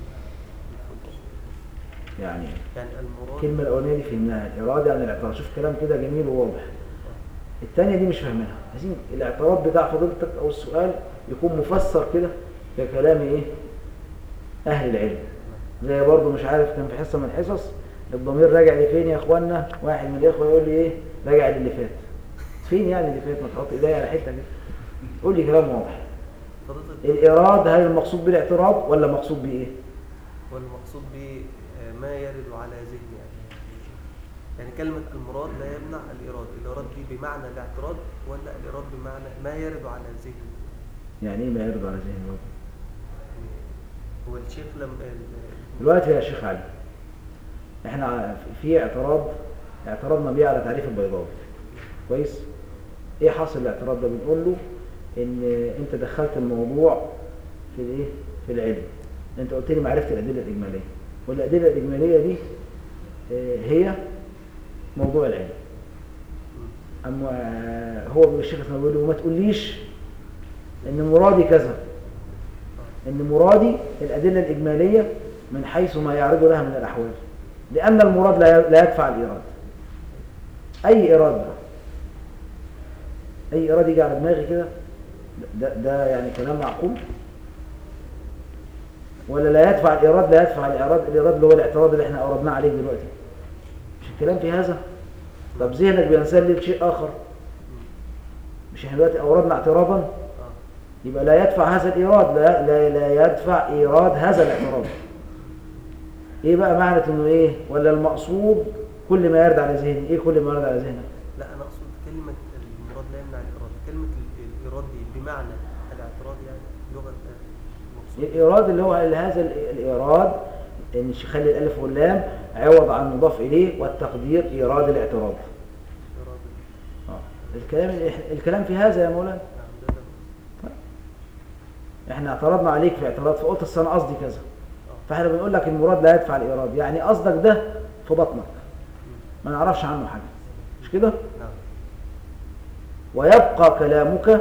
يعني يعني المراد الكلمة الأولانية دي فهمناها الإرادة يعني الاعتراض شوف كلام كده جميل وواضح الثانية دي مش فاهمينها عايزين الاعتراض بتاع فضيلتك أو السؤال يكون مفسر كده ككلام إيه أهل العلم زي برضه مش عارف كان في حصة من الحصص الضمير راجع لفين يا إخوانا واحد من الإخوة يقول لي إيه راجع للي فات فين يعني اللي فات ما تحط إيديا على حتة كده قول لي كلام واضح فضيلة الإيراد هل المقصود بالاعتراض ولا مقصود بإيه والمقصود به آه، ما يرد على ذهن يعني يعني كلمة المراد لا يمنع الإيراد الإيراد دي بمعنى الاعتراض ولا الإيراد بمعنى ما يرد على ذهن يعني إيه ما يرضى على ذهن الوضع هو الشيخ لم ال- دلوقتي يا شيخ علي احنا في اعتراض اعترضنا بيه على تعريف البيضاوي كويس ايه حاصل الاعتراض ده بنقول له ان انت دخلت الموضوع في الايه في العلم انت قلت لي معرفه الادله الاجماليه والادله الاجماليه دي آه، هي موضوع العلم اما آه، هو الشيخ اسمه بيقول له ما تقوليش ان مرادي كذا ان مرادي الادله الاجماليه من حيث ما يعرض لها من الاحوال لان المراد لا لا يدفع الايراد اي ايراد بقى اي ايراد يجي على دماغي كده ده, ده يعني كلام معقول ولا لا يدفع الايراد لا يدفع الايراد الايراد اللي هو الاعتراض اللي احنا اوردناه عليه دلوقتي مش الكلام في هذا طب ذهنك بينسلب شيء اخر مش احنا دلوقتي اوردنا اعتراضا اه يبقى لا يدفع هذا الايراد لا لا, لا يدفع ايراد هذا الاعتراض ايه بقى معنى انه ايه ولا المقصود كل ما يرد على ذهني ايه كل ما يرد على ذهنك لا انا اقصد كلمه المراد لا يمنع الايراد كلمه ال- الايراد دي بمعنى الاعتراض يعني لغه المقصود الإيراد اللي هو هذا ال- الإيراد إن يخلي الألف واللام عوض عن مضاف إليه والتقدير إيراد الاعتراض ايراد آه. الكلام الكلام في هذا يا مولانا نعم ده ده احنا اعترضنا عليك في اعتراض فقلت أصل انا قصدي كذا اه فاحنا بنقول لك المراد لا يدفع الإيراد يعني قصدك ده في بطنك ما نعرفش عنه حاجة مش كده نعم ويبقى كلامك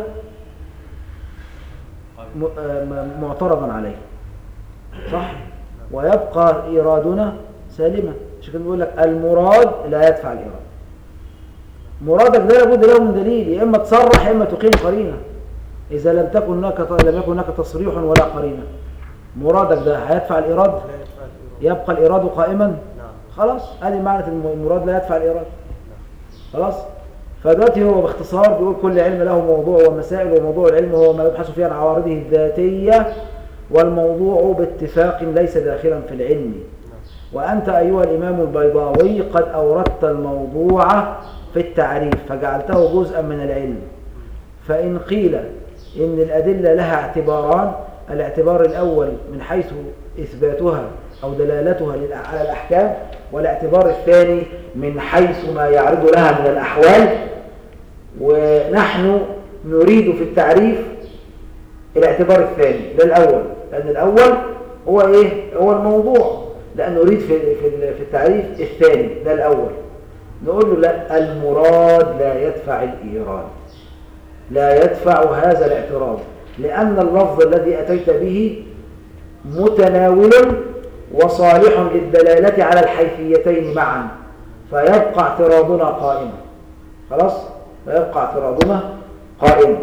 م- آه، م- معترضا عليه صح ويبقى إيرادنا سالما مش كده بيقول لك المراد لا يدفع الإيراد مرادك ده لابد له من دليل يا إما تصرح يا إما تقيم قرينة إذا لم تكن هناك لم يكن هناك تصريح ولا قرينة مرادك ده هيدفع الإيراد لا يدفع الايراد يبقى الإيراد قائما نعم خلاص ادي معنى الم- المراد لا يدفع الإيراد نعم خلاص فدلوقتي هو باختصار بيقول كل علم له موضوع ومسائل وموضوع العلم هو ما يبحث فيه عن عوارضه الذاتية والموضوع باتفاق ليس داخلا في العلم نعم وأنت أيها الإمام البيضاوي قد أوردت الموضوع في التعريف فجعلته جزءا من العلم فإن قيل إن الأدلة لها اعتباران الاعتبار الأول من حيث إثباتها أو دلالتها للأ- على الأحكام والاعتبار الثاني من حيث ما يعرض لها من الأحوال ونحن نريد في التعريف الاعتبار الثاني ده الأول لأن الأول هو إيه؟ هو الموضوع لأن نريد في, في, ال- في التعريف الثاني ده الأول نقول له لا المراد لا يدفع الإيراد لا يدفع هذا الاعتراض لأن اللفظ الذي أتيت به متناول وصالح للدلالة على الحيثيتين معا فيبقى اعتراضنا قائما خلاص فيبقى اعتراضنا قائما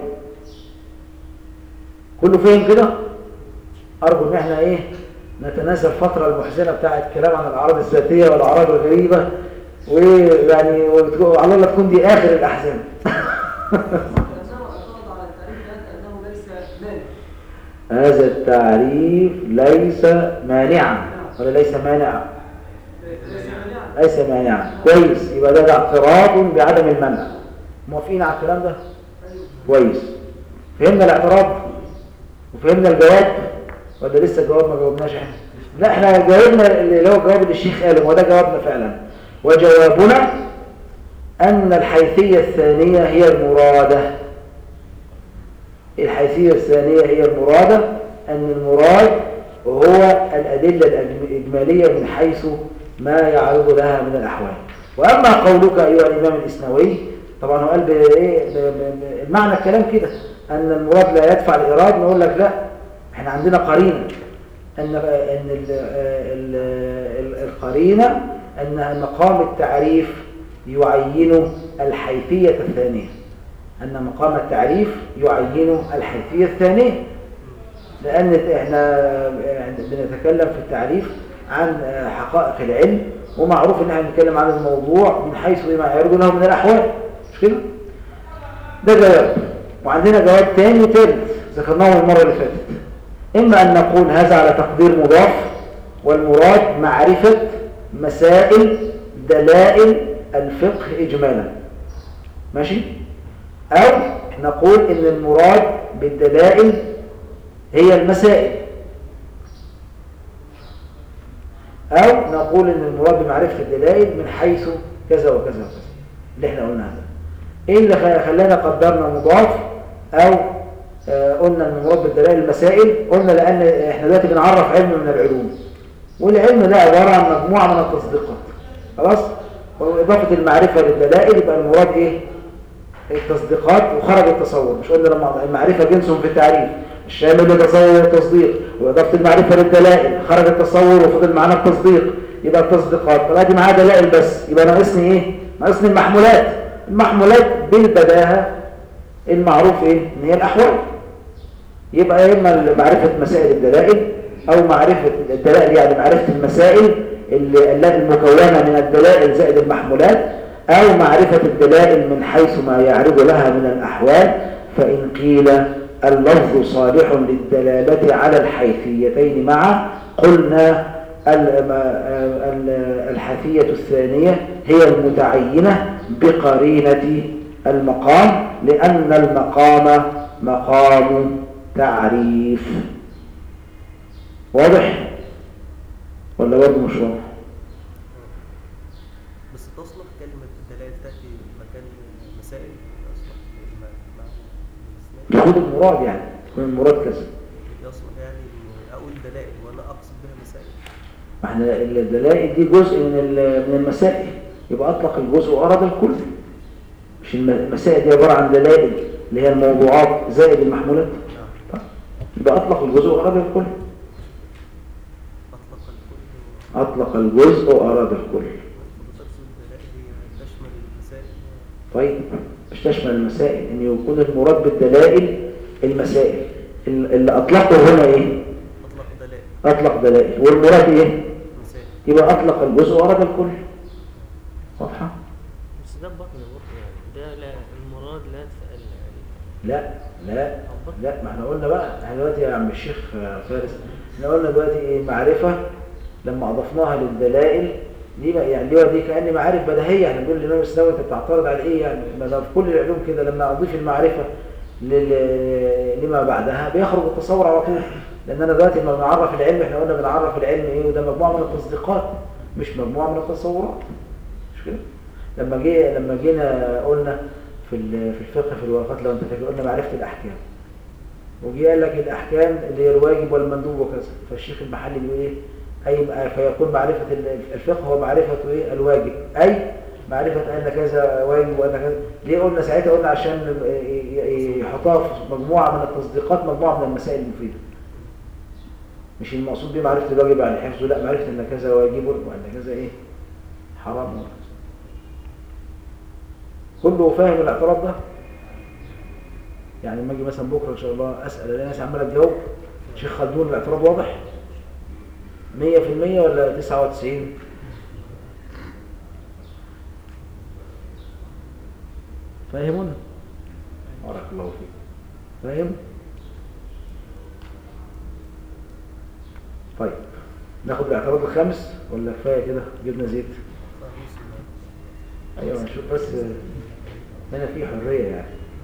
كله فهم كده أرجو إن احنا إيه نتناسى الفترة المحزنة بتاعت الكلام عن الأعراض الذاتية والأعراض الغريبة ويعني وتكون- على الله تكون دي آخر الأحزان الإنسان اعترض على التعريف ده كأنه ليس مانع هذا التعريف ليس مانعا ولا ليس مانعا ليس مانعا ليس مانعا كويس يبقى ده, ده اعتراض بعدم المنع موافقين على الكلام ده كويس فهمنا الاعتراض وفهمنا الجواب ولا لسه الجواب ما جاوبناش احنا لا احنا جاوبنا اللي هو الجواب اللي الشيخ قاله وده جوابنا فعلا وجوابنا ان الحيثيه الثانيه هي المراده الحيثيه الثانيه هي المراده ان المراد هو الادله الاجماليه من حيث ما يعرض لها من الاحوال واما قولك ايها الامام الاسنوي طبعا هو قال بايه ب- ب- ب- المعنى الكلام كده ان المراد لا يدفع الايراد نقول لك لا احنا عندنا قرينه ان ان ال ال ال القرينه ان مقام التعريف يعين الحيثيه الثانيه ان مقام التعريف يعين الحيثيه الثانيه لان احنا بنتكلم في التعريف عن حقائق العلم ومعروف ان احنا بنتكلم عن الموضوع من حيث ما يعرض له من الاحوال مش كده ده جواب وعندنا جواب تاني وتالت ذكرناه المره اللي فاتت اما ان نقول هذا على تقدير مضاف والمراد معرفه مسائل دلائل الفقه اجمالا ماشي او نقول ان المراد بالدلائل هي المسائل أو نقول إن المراد بمعرفة الدلائل من حيث كذا وكذا وكذا اللي احنا قلنا هذا إيه اللي خ- خلانا قدرنا مضاف أو آه، قلنا إن المراد بالدلائل المسائل قلنا لأن احنا دلوقتي بنعرف علم من العلوم والعلم ده عبارة عن مجموعة من التصديقات خلاص وإضافة المعرفة للدلائل يبقى المراد إيه التصديقات وخرج التصور مش قلنا لما المعرفة جنس في التعريف الشامل لتصور والتصديق وإضافة المعرفة للدلائل خرج التصور وفضل معانا التصديق يبقى التصديقات طلع دي معاها دلائل بس يبقى ناقصني ايه ناقصني المحمولات المحمولات بالبداهة المعروف ايه ان هي الاحوال يبقى يا اما معرفة مسائل الدلائل او معرفة الدلائل يعني معرفة المسائل اللي اللي المكونة من الدلائل زائد المحمولات أو معرفة الدلائل من حيث ما يعرض لها من الأحوال فإن قيل اللفظ صالح للدلالة على الحيثيتين معا قلنا ال- ما- ال- الحيثية الثانية هي المتعينة بقرينة المقام لأن المقام مقام تعريف واضح ولا برضه مش واضح بس تصلح كلمة الدلائل تأتي مكان مسائل تصلح مع مع الاثنين يكون المراد يعني يكون المراد كذا يصلح يعني إن أقول دلائل وأنا أقصد بها مسائل ما احنا الدلائل دي جزء من ال- من المسائل يبقى اطلق الجزء واراد الكل مش الم- المسائل دي عباره عن دلائل اللي هي الموضوعات زائد المحمولات نعم طيب. يبقى اطلق الجزء واراد الكل أطلق الكل اطلق الجزء واراد الكل وتقصد الدلائل هي تشمل المسائل طيب مش تشمل المسائل ان يكون المراد بالدلائل المسائل ال- اللي اطلقه هنا ايه أطلق دلائل اطلق دلائل والمراد ايه مسائل يبقى اطلق الجزء واراد الكل واضحه بس ده بطن بطن يعني ده لا المراد لا تفعل يعني لا لا لا ما احنا قلنا بقى احنا دلوقتي يا عم الشيخ فارس احنا قلنا دلوقتي ايه معرفة لما اضفناها للدلائل دي بقى يعني دي دي كأن معارف بديهية احنا بنقول للإمام السنوي انت بتعترض على ايه يعني ما ده في كل العلوم كده لما اضيف المعرفة لل- لما بعدها بيخرج التصور على طول لان انا دلوقتي لما بنعرف العلم احنا قلنا بنعرف العلم ايه وده مجموعة من التصديقات مش مجموعة من التصورات مش كده لما جه لما جينا قلنا في ال- في الفقه في الورقات لو انت فاكر قلنا معرفة الأحكام وجي قال لك الأحكام اللي هي الواجب والمندوب وكذا فالشيخ المحلي بيقول إيه أي فيكون معرفة ال- الفقه هو معرفة إيه الواجب أي معرفة أن كذا واجب وأن كذا ليه قلنا ساعتها قلنا عشان ي- ي- يحطها في مجموعة من التصديقات مجموعة من المسائل المفيدة مش المقصود بيه معرفة الواجب عن حفظه لا معرفة أن كذا واجب وأن كذا إيه حرام وكذا كله فاهم الاعتراض ده يعني لما اجي مثلا بكره ان شاء الله اسال الاقي ناس عماله تجاوب شيخ خلدون الاعتراض واضح 100% ولا 99 فاهمون بارك الله فيك فاهم طيب ناخد الاعتراض الخامس ولا كفايه كده جبنا زيت خميس ايوه نشوف بس هنا في حريه يعني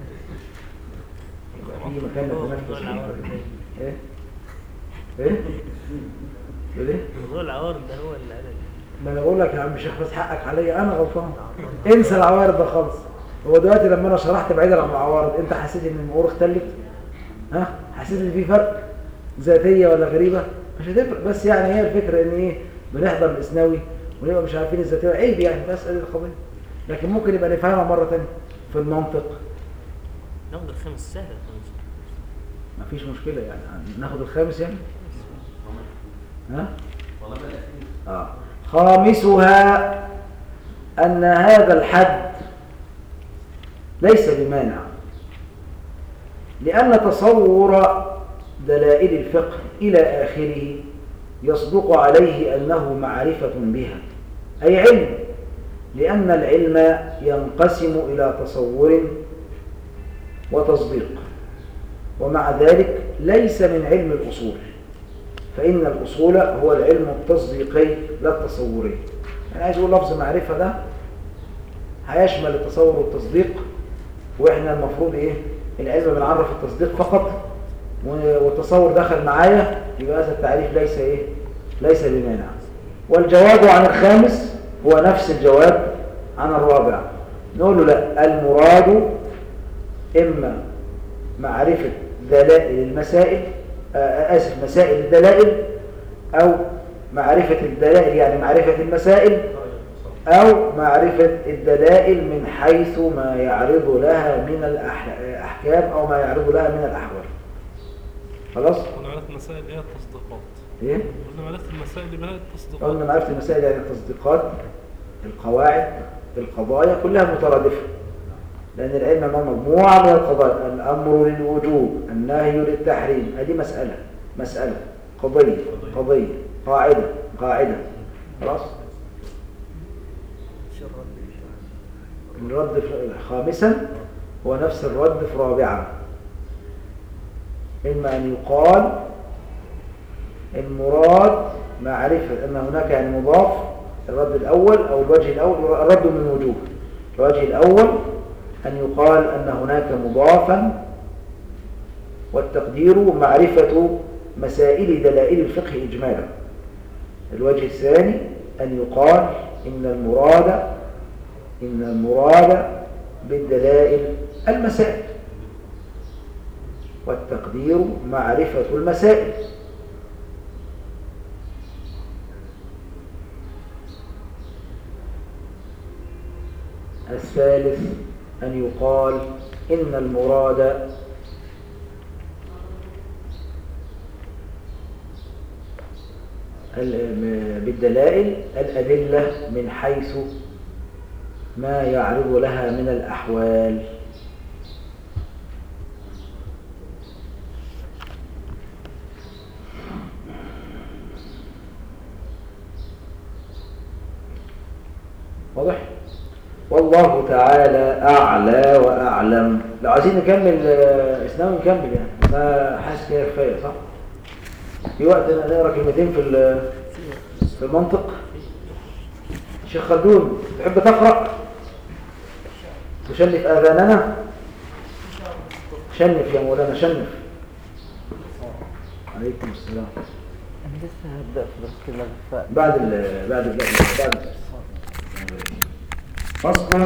في مكان هو نتنفس موضوع فيه العوارض حرية. ده ايه ايه تقول ايه موضوع العوارض ده هو اللي انا ما انا بقول لك يا عم الشيخ بس حقك عليا انا غلطان انسى العوارض ده خالص هو دلوقتي لما انا شرحت بعيدا عن العوارض انت حسيت ان الامور اختلت ها حسيت ان في فرق ذاتيه ولا غريبه مش هتفرق بس يعني هي الفكره ان ايه بنحضر الاسناوي ونبقى مش عارفين الذاتيه عيب يعني بس ادي القضيه لكن ممكن يبقى نفهمها مره ثانيه في المنطق ناخد الخمس سهل الخمس مفيش مشكله يعني ناخد الخامس يعني ها والله ما الأخير آه. خامسها أن هذا الحد ليس بمانع لأن تصور دلائل الفقه إلى آخره يصدق عليه أنه معرفة بها أي علم لأن العلم ينقسم إلى تصور وتصديق ومع ذلك ليس من علم الأصول فإن الأصول هو العلم التصديقي لا التصوري أنا عايز أقول لفظ معرفة ده هيشمل التصور والتصديق وإحنا المفروض إيه العلم بنعرف التصديق فقط و- والتصور دخل معايا يبقى هذا التعريف ليس إيه ليس بمانع والجواب عن الخامس هو نفس الجواب عن الرابع نقول له لا المراد إما معرفة دلائل المسائل آه، آسف مسائل الدلائل أو معرفة الدلائل يعني معرفة المسائل أو معرفة الدلائل من حيث ما يعرض لها من الأحكام أو ما يعرض لها من الأحوال خلاص؟ قلنا معرفة المسائل هي التصديقات إيه؟ قلنا معرفة المسائل اللي هي التصديقات قلنا معرفة المسائل يعني التصديقات القواعد القضايا كلها مترادفة لأن العلم هو مجموعة من القضايا الأمر للوجوب النهي للتحريم هذه مسألة مسألة قضية قضية قاعدة قاعدة خلاص شرا الرد في خامسا هو نفس الرد في رابعا إما أن يقال المراد معرفة أن هناك يعني مضاف الرد الأول أو الوجه الأول الرد من وجوه الوجه الأول أن يقال أن هناك مضافا والتقدير معرفة مسائل دلائل الفقه إجمالا الوجه الثاني أن يقال إن المراد إن المراد بالدلائل المسائل والتقدير معرفة المسائل الثالث أن يقال إن المراد ال- بالدلائل الأدلة من حيث ما يعرض لها من الأحوال واضح؟ والله تعالى أعلى وأعلم لو عايزين نكمل آه، إسلام نكمل يعني ما حاسس كده كفاية صح؟ في وقت نقرا كلمتين في ال- في المنطق شيخ خلدون تحب تقرأ تشنف آذاننا شنف يا مولانا شنف عليكم السلام أنا لسه هبدأ في درس الأغفاء بعد ال بعد ال بعد الدرس فصل